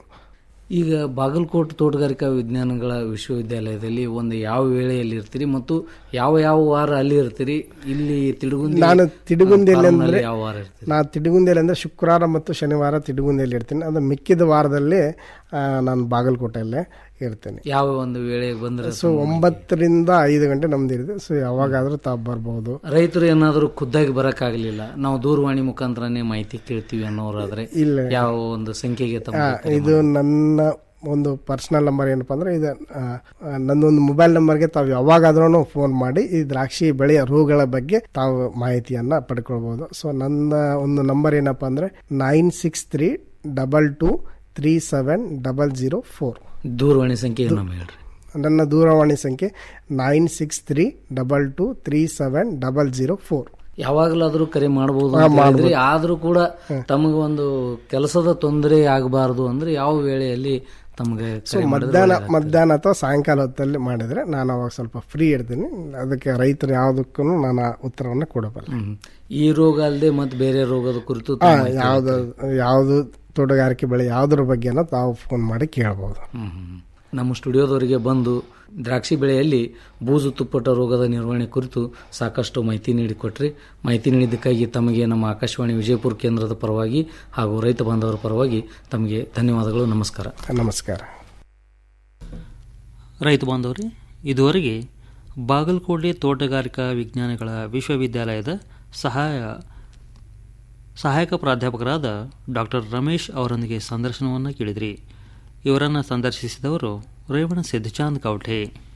ಈಗ ಬಾಗಲಕೋಟೆ ತೋಟಗಾರಿಕಾ ವಿಜ್ಞಾನಗಳ ವಿಶ್ವವಿದ್ಯಾಲಯದಲ್ಲಿ ಒಂದು ಯಾವ ವೇಳೆಯಲ್ಲಿ ಇರ್ತೀರಿ ಮತ್ತು ಯಾವ ಯಾವ ವಾರ ಅಲ್ಲಿ ಇರ್ತೀರಿ ಇಲ್ಲಿ ತಿಡುಗುಂದಿ ನಾನು ತಿಡುಗುಂದಿಯಲ್ಲಿ ಫಾರ್ಮ್ನಲ್ಲಿ ಅಂದ್ರೆ ಯಾವ ವಾರ ಇರ್ತೀರಿ ನಾನು ತಿಡುಗುಂದಿಯಲ್ಲಿ ಅಂದ್ರೆ ಶುಕ್ರವಾರ ಮತ್ತು ಶನಿವಾರ ತಿಡುಗುಂದಿಯಲ್ಲಿ ಇರ್ತೀನಿ ಅದು ಮಿಕ್ಕಿದ ವಾರದಲ್ಲಿ ಆ, ನಾನು ಬಾಗಲಕೋಟೆಯಲ್ಲೇ ಇರ್ತೀನಿ ಯಾವ ಒಂದು ವೇಳೆಗೆ ಬಂದ್ರೆ ಸೊ ಒಂಬತ್ತರಿಂದ ಐದು ಗಂಟೆ ನಮ್ದು ಇರುತ್ತೆ ಸೊ ಯಾವಾಗಾದ್ರೂ ತಾವು ಬರ್ಬೋದು ರೈತರು ಏನಾದರೂ ಖುದ್ದಾಗಿ ಬರಕ್ಕಾಗಲಿಲ್ಲ ನಾವು ದೂರವಾಣಿ ಮುಖಾಂತರನೇ ಮಾಹಿತಿ ಕೇಳ್ತೀವಿ ಅನ್ನೋರಾದ್ರೆ ಇಲ್ಲ. ಯಾವ ಒಂದು ಸಂಖ್ಯೆಗೆ ಆ, ತಮ್ಮ ಇದು ನನ್ನ ಒಂದು ಪರ್ಸನಲ್ ನಂಬರ್ ಏನಪ್ಪಾ ಅಂದ್ರೆ ಇದು ಆ, ಆ, ನನ್ನೊಂದು ಮೊಬೈಲ್ ನಂಬರ್ಗೆ ತಾವು ಯಾವಾಗಾದ್ರೂ ಫೋನ್ ಮಾಡಿ ಈ ದ್ರಾಕ್ಷಿ ಬೆಳೆಯ ರೋಗಗಳ ಬಗ್ಗೆ ತಾವು ಮಾಹಿತಿಯನ್ನ ಪಡ್ಕೊಳ್ಬಹುದು ಸೊ ನನ್ನ ಒಂದು ನಂಬರ್ ಏನಪ್ಪಾ ಅಂದ್ರೆ nine six three double two three seven double zero four ದೂರವಾಣಿ ಸಂಖ್ಯೆ ನಮ್ಮ ಹೇಳ್ರಿ ನನ್ನ ದೂರವಾಣಿ ಸಂಖ್ಯೆ nine six three double two three seven double zero four ಯಾವಾಗಲಾದ್ರೂ ಕರೆ ಮಾಡಬಹುದು ಹಾ, ಮಾಡ್ಬೋದು. ಆದ್ರೂ ಕೂಡ ತಮಗೆ ಒಂದು ಕೆಲಸದ ತೊಂದರೆ ಆಗಬಾರದು ಅಂದ್ರೆ ಯಾವ ವೇಳೆಯಲ್ಲಿ ತಮಗೆ ಸೊ ಕರೆ ಮಾಡಿದ್ರೆ ಮಧ್ಯಾಹ್ನ ಒಳ್ಳೆದಾಗ್ತದೆ. ಮಧ್ಯಾಹ್ನ ಅಥವಾ ಸಾಯಂಕಾಲ ಹೊತ್ತಲ್ಲಿ ಮಾಡಿದ್ರೆ ನಾನು ಅವಾಗ ಸ್ವಲ್ಪ ಫ್ರೀ ಇರ್ತೀನಿ ಅದಕ್ಕೆ ರೈತರು ಯಾವುದಕ್ಕೂ ನಾನು ಆ ಉತ್ತರವನ್ನು ಕೊಡಬಲ್ಲೆ ಹ್ಮ್. ಈ ರೋಗ ಅಲ್ಲದೆ ಮತ್ತೆ ಬೇರೆ ರೋಗದ ಕುರಿತು ಆ, ತಾವು ಮಾಹಿತಿ ಯಾವ್ದು ಯಾವುದು ತೋಟಗಾರಿಕೆ ಬೆಳೆ ಯಾವುದ್ರ ಬಗ್ಗೆನೋ ತಾವು ಫೋನ್ ಮಾಡಿ ಕೇಳ್ಬೋದು ಹ್ಮ್, ಹ್ಮ್. ನಮ್ಮ ಸ್ಟುಡಿಯೋದವರಿಗೆ ಬಂದು ದ್ರಾಕ್ಷಿ ಬೆಳೆಯಲ್ಲಿ ಬೂಜು ತುಪ್ಪಟ ರೋಗದ ನಿರ್ವಹಣೆ ಕುರಿತು ಸಾಕಷ್ಟು ಮಾಹಿತಿ ನೀಡಿಕೊಟ್ರಿ ಮಾಹಿತಿ ನೀಡಿದ್ದಕ್ಕಾಗಿ ತಮಗೆ ನಮ್ಮ ಆಕಾಶವಾಣಿ ವಿಜಯಪುರ ಕೇಂದ್ರದ ಪರವಾಗಿ ಹಾಗೂ ರೈತ ಬಾಂಧವರ ಪರವಾಗಿ ತಮಗೆ ಧನ್ಯವಾದಗಳು ನಮಸ್ಕಾರ ನಮಸ್ಕಾರ ರೈತ ಬಾಂಧವರೇ ಇದುವರೆಗೆ ಬಾಗಲಕೋಟೆ ತೋಟಗಾರಿಕಾ ವಿಜ್ಞಾನಗಳ ವಿಶ್ವವಿದ್ಯಾಲಯದ ಸಹಾಯ ಸಹಾಯಕ ಪ್ರಾಧ್ಯಾಪಕರಾದ ಡಾಕ್ಟರ್ ರಮೇಶ್ ಅವರೊಂದಿಗೆ ಸಂದರ್ಶನವನ್ನು ಕೇಳಿದ್ರಿ ಇವರನ್ನು ಸಂದರ್ಶಿಸಿದವರು ರೇವಣ ಸಿದ್ದಚಾಂದ್ ಕೌಠೆ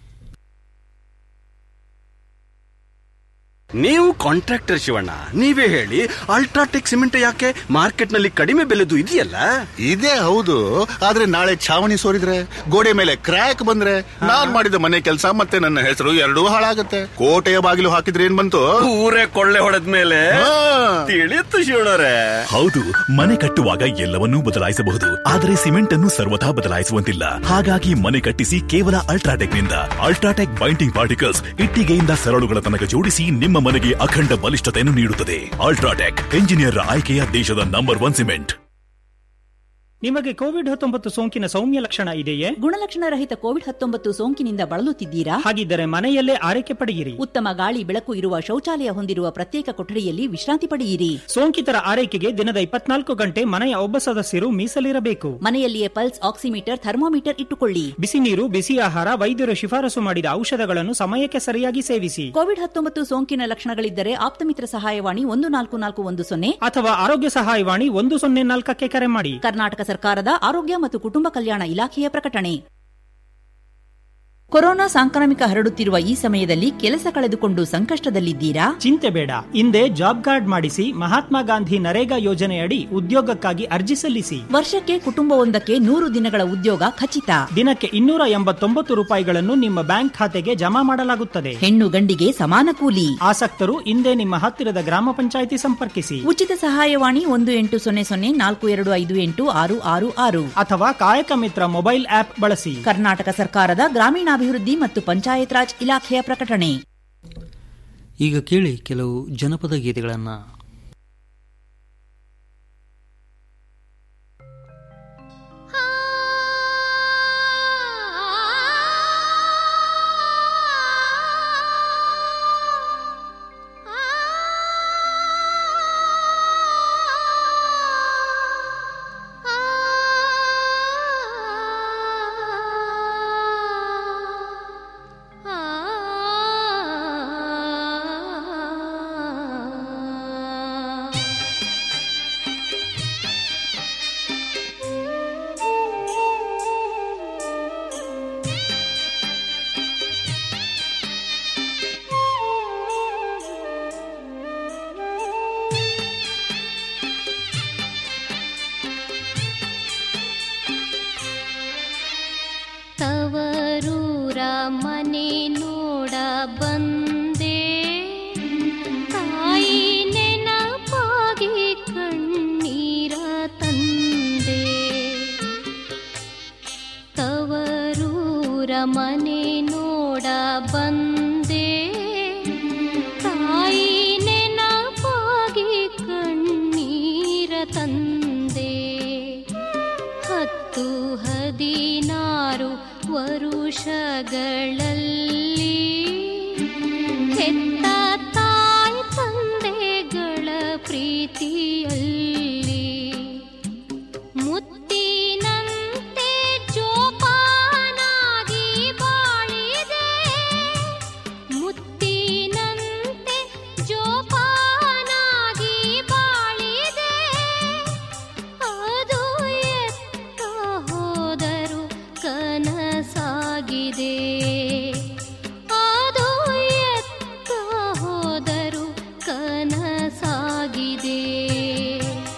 ನೀವು ಕಾಂಟ್ರಾಕ್ಟರ್ ಶಿವಣ್ಣ ನೀವೇ ಹೇಳಿ ಅಲ್ಟ್ರಾಟೆಕ್ ಸಿಮೆಂಟ್ ಯಾಕೆ ಮಾರ್ಕೆಟ್ ನಲ್ಲಿ ಕಡಿಮೆ ಬೆಲೆದು ಇದೆಯಲ್ಲ ಇದೇ ಹೌದು ಆದ್ರೆ ನಾಳೆ ಛಾವಣಿ ಸೋರಿದ್ರೆ ಗೋಡೆ ಮೇಲೆ ಕ್ರ್ಯಾಕ್ ಬಂದ್ರೆ ನಾನ್ ಮಾಡಿದ ಮನೆ ಕೆಲಸ ಮತ್ತೆ ನನ್ನ ಹೆಸರು ಎರಡೂ ಹಾಳಾಗತ್ತೆ ಕೋಟೆಯ ಬಾಗಿಲು ಹಾಕಿದ್ರೆ ಏನ್ ಬಂತು ಊರೇ ಕೊಳ್ಳೆ ಹೊಡೆದ ಮೇಲೆ ತಿಳಿಯುತ್ತು ಶಿವಣ್ಣರೇ ಹೌದು ಮನೆ ಕಟ್ಟುವಾಗ ಎಲ್ಲವನ್ನೂ ಬದಲಾಯಿಸಬಹುದು ಆದರೆ ಸಿಮೆಂಟ್ ಅನ್ನು ಸರ್ವಥಾ ಬದಲಾಯಿಸುವಂತಿಲ್ಲ ಹಾಗಾಗಿ ಮನೆ ಕಟ್ಟಿಸಿ ಕೇವಲ ಅಲ್ಟ್ರಾಟೆಕ್ ನಿಂದ ಅಲ್ಟ್ರಾಟೆಕ್ ಬೈಂಡಿಂಗ್ ಪಾರ್ಟಿಕಲ್ಸ್ ಇಟ್ಟಿಗೆಯಿಂದ ಸರಳುಗಳ ತನಕ ಜೋಡಿಸಿ ನಿಮ್ಮ ಮನೆಗೆ ಅಖಂಡ ಬಲಿಷ್ಠತೆಯನ್ನು ನೀಡುತ್ತದೆ ಅಲ್ಟ್ರಾಟೆಕ್ ಎಂಜಿನಿಯರ್ ಆಯ್ಕೆಯ ದೇಶದ ನಂಬರ್ ಒನ್ ಸಿಮೆಂಟ್ ನಿಮಗೆ ಕೋವಿಡ್ ಹತ್ತೊಂಬತ್ತು ಸೋಂಕಿನ ಸೌಮ್ಯ ಲಕ್ಷಣ ಇದೆಯೇ ಗುಣಲಕ್ಷಣ ರಹಿತ ಕೋವಿಡ್ ಹತ್ತೊಂಬತ್ತು ಸೋಂಕಿನಿಂದ ಬಳಲುತ್ತಿದ್ದೀರಾ ಹಾಗಿದ್ದರೆ ಮನೆಯಲ್ಲೇ ಆರೈಕೆ ಪಡೆಯಿರಿ ಉತ್ತಮ ಗಾಳಿ ಬೆಳಕು ಇರುವ ಶೌಚಾಲಯ ಹೊಂದಿರುವ ಪ್ರತ್ಯೇಕ ಕೊಠಡಿಯಲ್ಲಿ ವಿಶ್ರಾಂತಿ ಪಡೆಯಿರಿ ಸೋಂಕಿತರ ಆರೈಕೆಗೆ ದಿನದ ಇಪ್ಪತ್ನಾಲ್ಕು ಗಂಟೆ ಮನೆಯ ಒಬ್ಬ ಸದಸ್ಯರು ಮೀಸಲಿರಬೇಕು ಮನೆಯಲ್ಲಿಯೇ ಪಲ್ಸ್ ಆಕ್ಸಿಮೀಟರ್ ಥರ್ಮೋಮೀಟರ್ ಇಟ್ಟುಕೊಳ್ಳಿ ಬಿಸಿ ನೀರು ಬಿಸಿ ಆಹಾರ ವೈದ್ಯರು ಶಿಫಾರಸು ಮಾಡಿದ ಔಷಧಗಳನ್ನು ಸಮಯಕ್ಕೆ ಸರಿಯಾಗಿ ಸೇವಿಸಿ ಕೋವಿಡ್ ಹತ್ತೊಂಬತ್ತು ಸೋಂಕಿನ ಲಕ್ಷಣಗಳಿದ್ದರೆ ಆಪ್ತಮಿತ್ರ ಸಹಾಯವಾಣಿ ಒಂದು ನಾಲ್ಕು ನಾಲ್ಕು ಒಂದು ಸೊನ್ನೆ ಅಥವಾ ಆರೋಗ್ಯ ಸಹಾಯವಾಣಿ ಒಂದು ಸೊನ್ನೆ ನಾಲ್ಕಕ್ಕೆ ಕರೆ ಮಾಡಿ ಕರ್ನಾಟಕ ಸರ್ಕಾರದ ಆರೋಗ್ಯ ಮತ್ತು ಕುಟುಂಬ ಕಲ್ಯಾಣ ಇಲಾಖೆಯ ಪ್ರಕಟಣೆ ಕೊರೋನಾ ಸಾಂಕ್ರಾಮಿಕ ಹರಡುತ್ತಿರುವ ಈ ಸಮಯದಲ್ಲಿ ಕೆಲಸ ಕಳೆದುಕೊಂಡು ಸಂಕಷ್ಟದಲ್ಲಿದ್ದೀರಾ ಚಿಂತೆ ಬೇಡ ಹಿಂದೆ ಜಾಬ್ ಕಾರ್ಡ್ ಮಾಡಿಸಿ ಮಹಾತ್ಮ ಗಾಂಧಿ ನರೇಗಾ ಯೋಜನೆಯಡಿ ಉದ್ಯೋಗಕ್ಕಾಗಿ ಅರ್ಜಿ ಸಲ್ಲಿಸಿ ವರ್ಷಕ್ಕೆ ಕುಟುಂಬವೊಂದಕ್ಕೆ ನೂರು ದಿನಗಳ ಉದ್ಯೋಗ ಖಚಿತ ದಿನಕ್ಕೆ ಇನ್ನೂರ ಎಂಬತ್ತೊಂಬತ್ತು ರೂಪಾಯಿಗಳನ್ನು ನಿಮ್ಮ ಬ್ಯಾಂಕ್ ಖಾತೆಗೆ ಜಮಾ ಮಾಡಲಾಗುತ್ತದೆ ಹೆಣ್ಣು ಗಂಡಿಗೆ ಸಮಾನ ಕೂಲಿ ಆಸಕ್ತರು ಹಿಂದೆ ನಿಮ್ಮ ಹತ್ತಿರದ ಗ್ರಾಮ ಪಂಚಾಯಿತಿ ಸಂಪರ್ಕಿಸಿ ಉಚಿತ ಸಹಾಯವಾಣಿ ಒಂದು ಎಂಟು ಸೊನ್ನೆ ಸೊನ್ನೆ ನಾಲ್ಕು ಎರಡು ಐದು ಎಂಟು ಆರು ಆರು ಆರು ಅಥವಾ ಕಾಯಕ ಮಿತ್ರ ಮೊಬೈಲ್ ಆಪ್ ಬಳಸಿ ಕರ್ನಾಟಕ ಸರ್ಕಾರದ ಗ್ರಾಮೀಣಾಭಿವೃದ್ಧಿ ಮತ್ತು ಪಂಚಾಯತ್ ರಾಜ್ ಇಲಾಖೆಯ ಪ್ರಕಟಣೆ ಈಗ ಕೇಳಿ ಕೆಲವು ಜನಪದ ಗೀತೆಗಳನ್ನು ತವರೂರ ಮನೆ ನೋಡ ಬಂದೆ ತಾಯಿ ನೆನಪಾಗಿ ಕಣ್ಣೀರ ತಂದೆ ತವರೂರ ಮನೆ ನೋಡ ಬಂದೆ ತಾಯಿ ನೆನಪಾಗಿ ಕಣ್ಣೀರ ತಂದೆ ಹತ್ತು ಹದಿನಾರು ವರುಷಗಳಲ್ಲಿ ಹೆತ್ತ ತಾಯಿ ತಂದೆಗಳ ಪ್ರೀತಿಯಲ್ಲಿ ಮುತ್ತಿನಂತೆ ಜೋಪಾನಾಗಿ ಬಾಳಿದೆ ಮುತ್ತಿನಂತೆ ಜೋಪಾನಾಗಿ ಬಾಳಿದೆ ಅದು ಎತ್ತ ಹೋದರು ಕನಸಾಗಿದೆ ಅದು ಎತ್ತ ಹೋದರು ಕನಸಾಗಿದೆ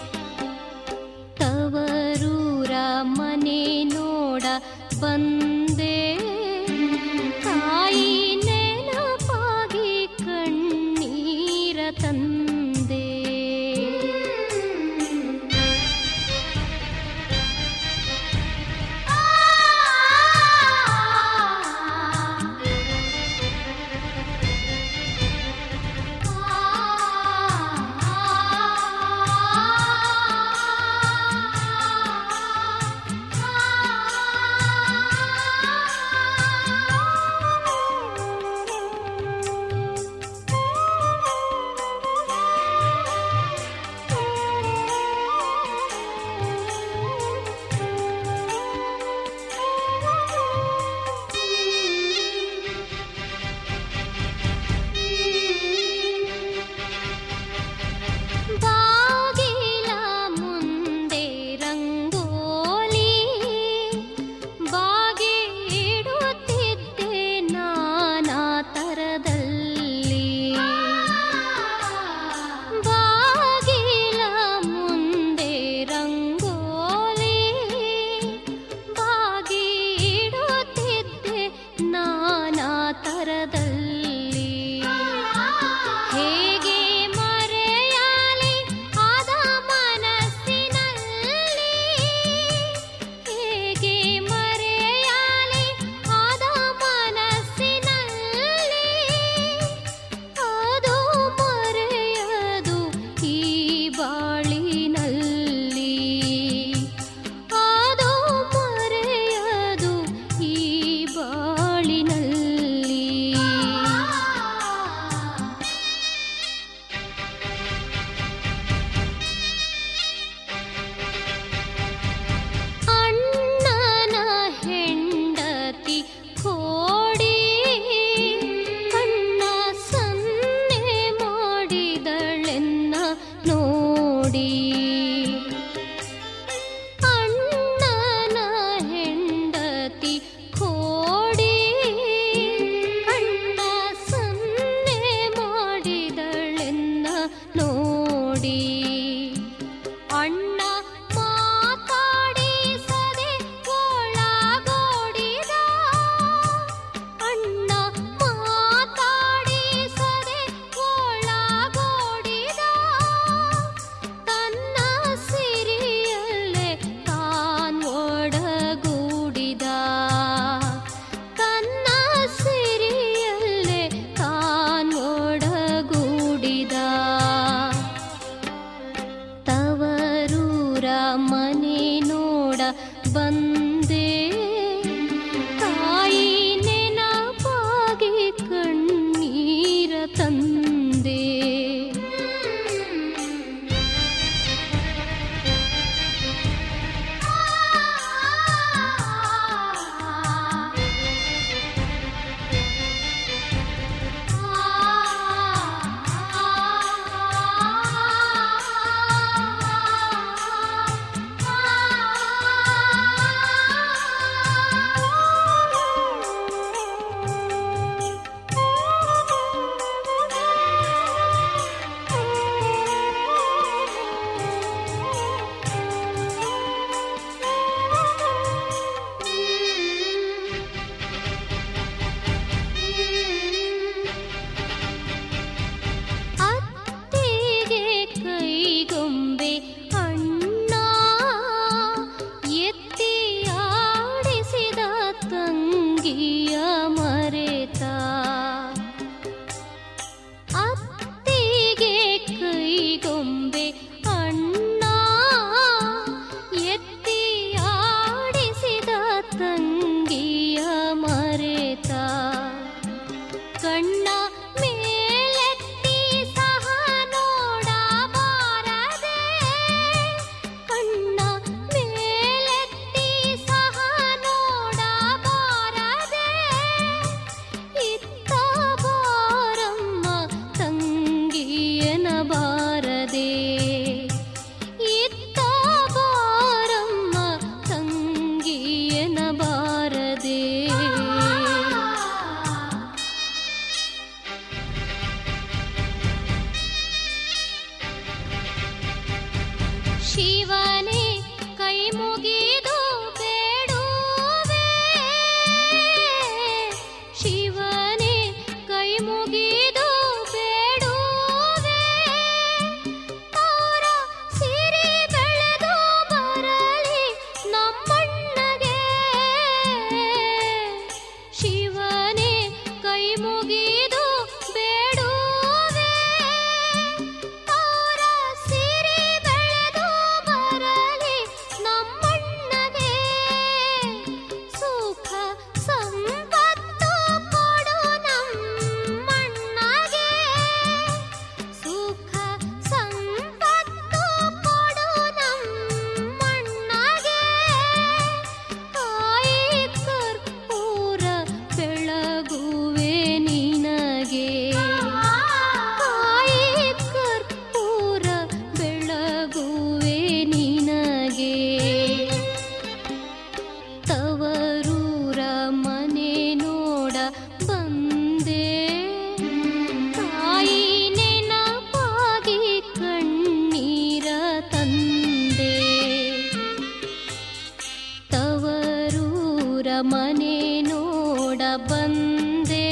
ಬಂದೆ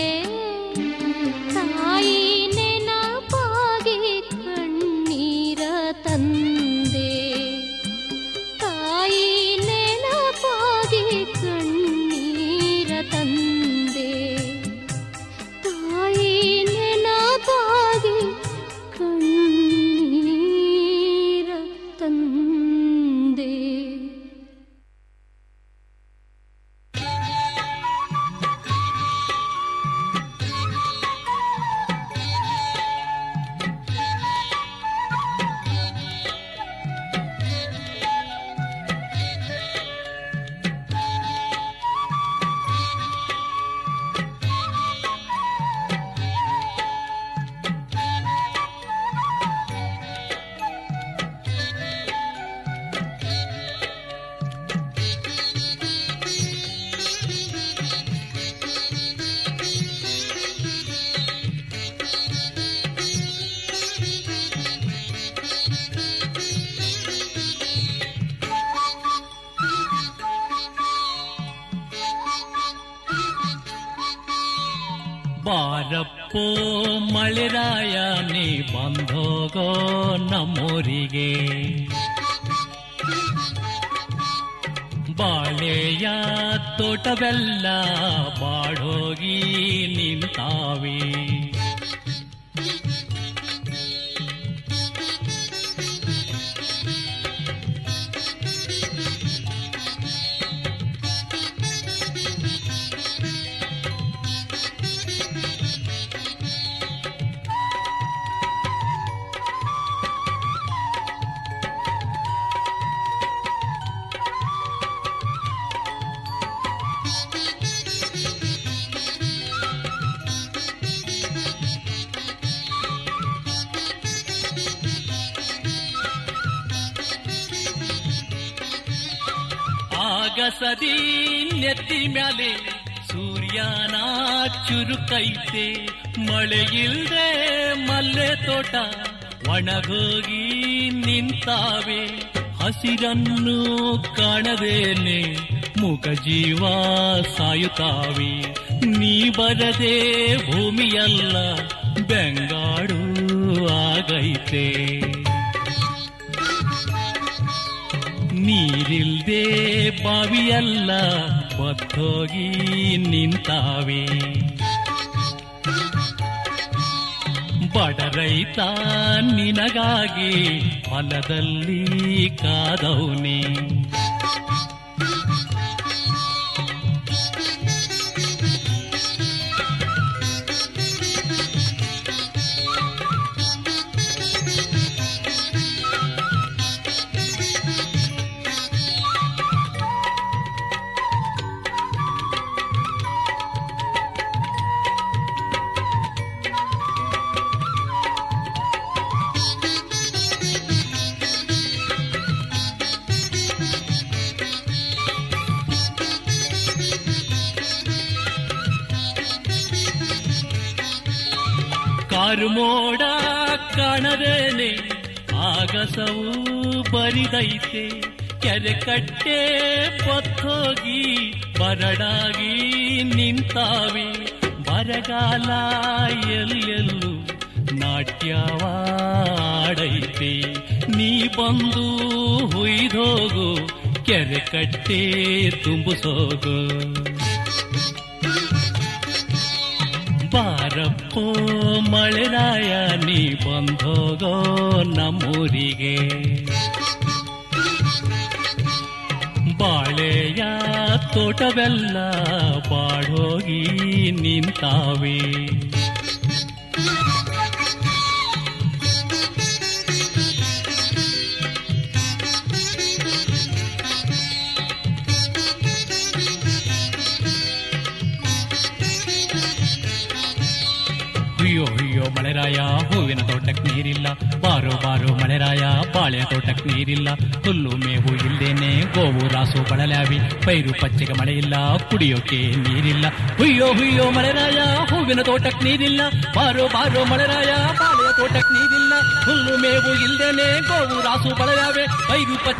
ತಾಯಿ ನೆನಪಾಗಿ ಕಣ್ಣೀರ ತಂದೆ ತಾಯಿ ನೆನಪಾಗಿ ಕಣ್ಣೀರ ತಂದೆ ತಾಯಿ ನೆನಪಾಗಿ ಕಣ್ಣೀರ ತಂದೆ ಬಾರಪ್ಪೋ ಮಳೆರಾಯ ನೀ ಬಂದೋಗೋ ನಮ್ಮೂರಿಗೆ ಬಾಳೆಯ ತೋಟವೆಲ್ಲ ಬಾಡೋಗಿ ನಿಂತಾವೆ ಆಗಸದಿ ನೆತ್ತಿ ಮ್ಯಾಲೆ ಸೂರ್ಯನ ಚುರುಕೈತೆ ಮಳೆಯಿಲ್ದೆ ಮಲ್ಲೆ ತೋಟ ಒಣಗೋಗಿ ನಿಂತಾವೆ ಹಸಿರನ್ನು ಕಾಣದೇನೆ ಮುಖ ಜೀವ ಸಾಯುತ್ತಾವೆ ನೀ ಬರದೆ ಭೂಮಿಯಲ್ಲ ಬೆಂಗಾಡು ಆಗೈತೆ ನೀರಿಲ್ದೆ ಬಾವಿಯಲ್ಲ ಬತ್ತೋಗಿ ನಿಂತಾವೆ ಬಡ ರೈತ ನಿನಗಾಗಿ ಹೊಲದಲ್ಲಿ ಕಾದವನೇ ಕಾರು ಮೋಡ ಕಾಣದೇನೆ ಆಗಸವು ಬರಿದೈತೆ ಕೆರೆ ಕಟ್ಟೆ ಬತ್ತೋಗಿ ಬರಡಾಗಿ ನಿಂತಾವೆ ಬರಗಾಲ ಎಲ್ಲೆಲ್ಲೂ ನಾಟ್ಯವಾಡೈತೆ ನೀ ಬಂದು ಹುಯ್ದೋಗು ಕೆರೆ ಕಟ್ಟೆ ತುಂಬಿಸೋಗು ಬಾರಪ್ಪೋ ಮಳೆರಾಯ ನೀ ಬಂದೋಗೋ ನಮ್ಮೂರಿಗೆ ಬಾಳೆಯ ತೋಟವೆಲ್ಲ ಬಾಡೋಗಿ ನಿಂತಾವೆ ಹುಯ್ಯೋ ಹುಯ್ಯೋ ಮಳೆರಾಯ ಹೂವಿನ ತೋಟಕ್ಕೆ ನೀರಿಲ್ಲ ಬಾರೋ ಬಾರೋ ಮಳೆರಾಯ ಬಾಳೆಯ ತೋಟಕ್ಕೆ ನೀರಿಲ್ಲ ಹುಲ್ಲು ಮೇವು ಇಲ್ದೇನೆ ಗೋವು ರಾಸು ಬಳಲಾವಿ ಪೈರು ಪಚ್ಚೆಗೆ ಮಳೆ ಇಲ್ಲ ಕುಡಿಯೋಕೆ ನೀರಿಲ್ಲ ಹುಯ್ಯೋ ಹುಯ್ಯೋ ಮಳೆರಾಯ ಹೂವಿನ ತೋಟಕ್ಕೆ ನೀರಿಲ್ಲ ಬಾರೋ ಬಾರೋ ಮಳೆರಾಯ ಬಾಳೆಯ ತೋಟಕ್ಕೆ ನೀರಿಲ್ಲ ಹುಲ್ಲು ಮೇವು ಇಲ್ದೇನೆ ಗೋವು ರಾಸು ಬಳಲಾವೆ ಪೈರು ಪಚ್ಚೆ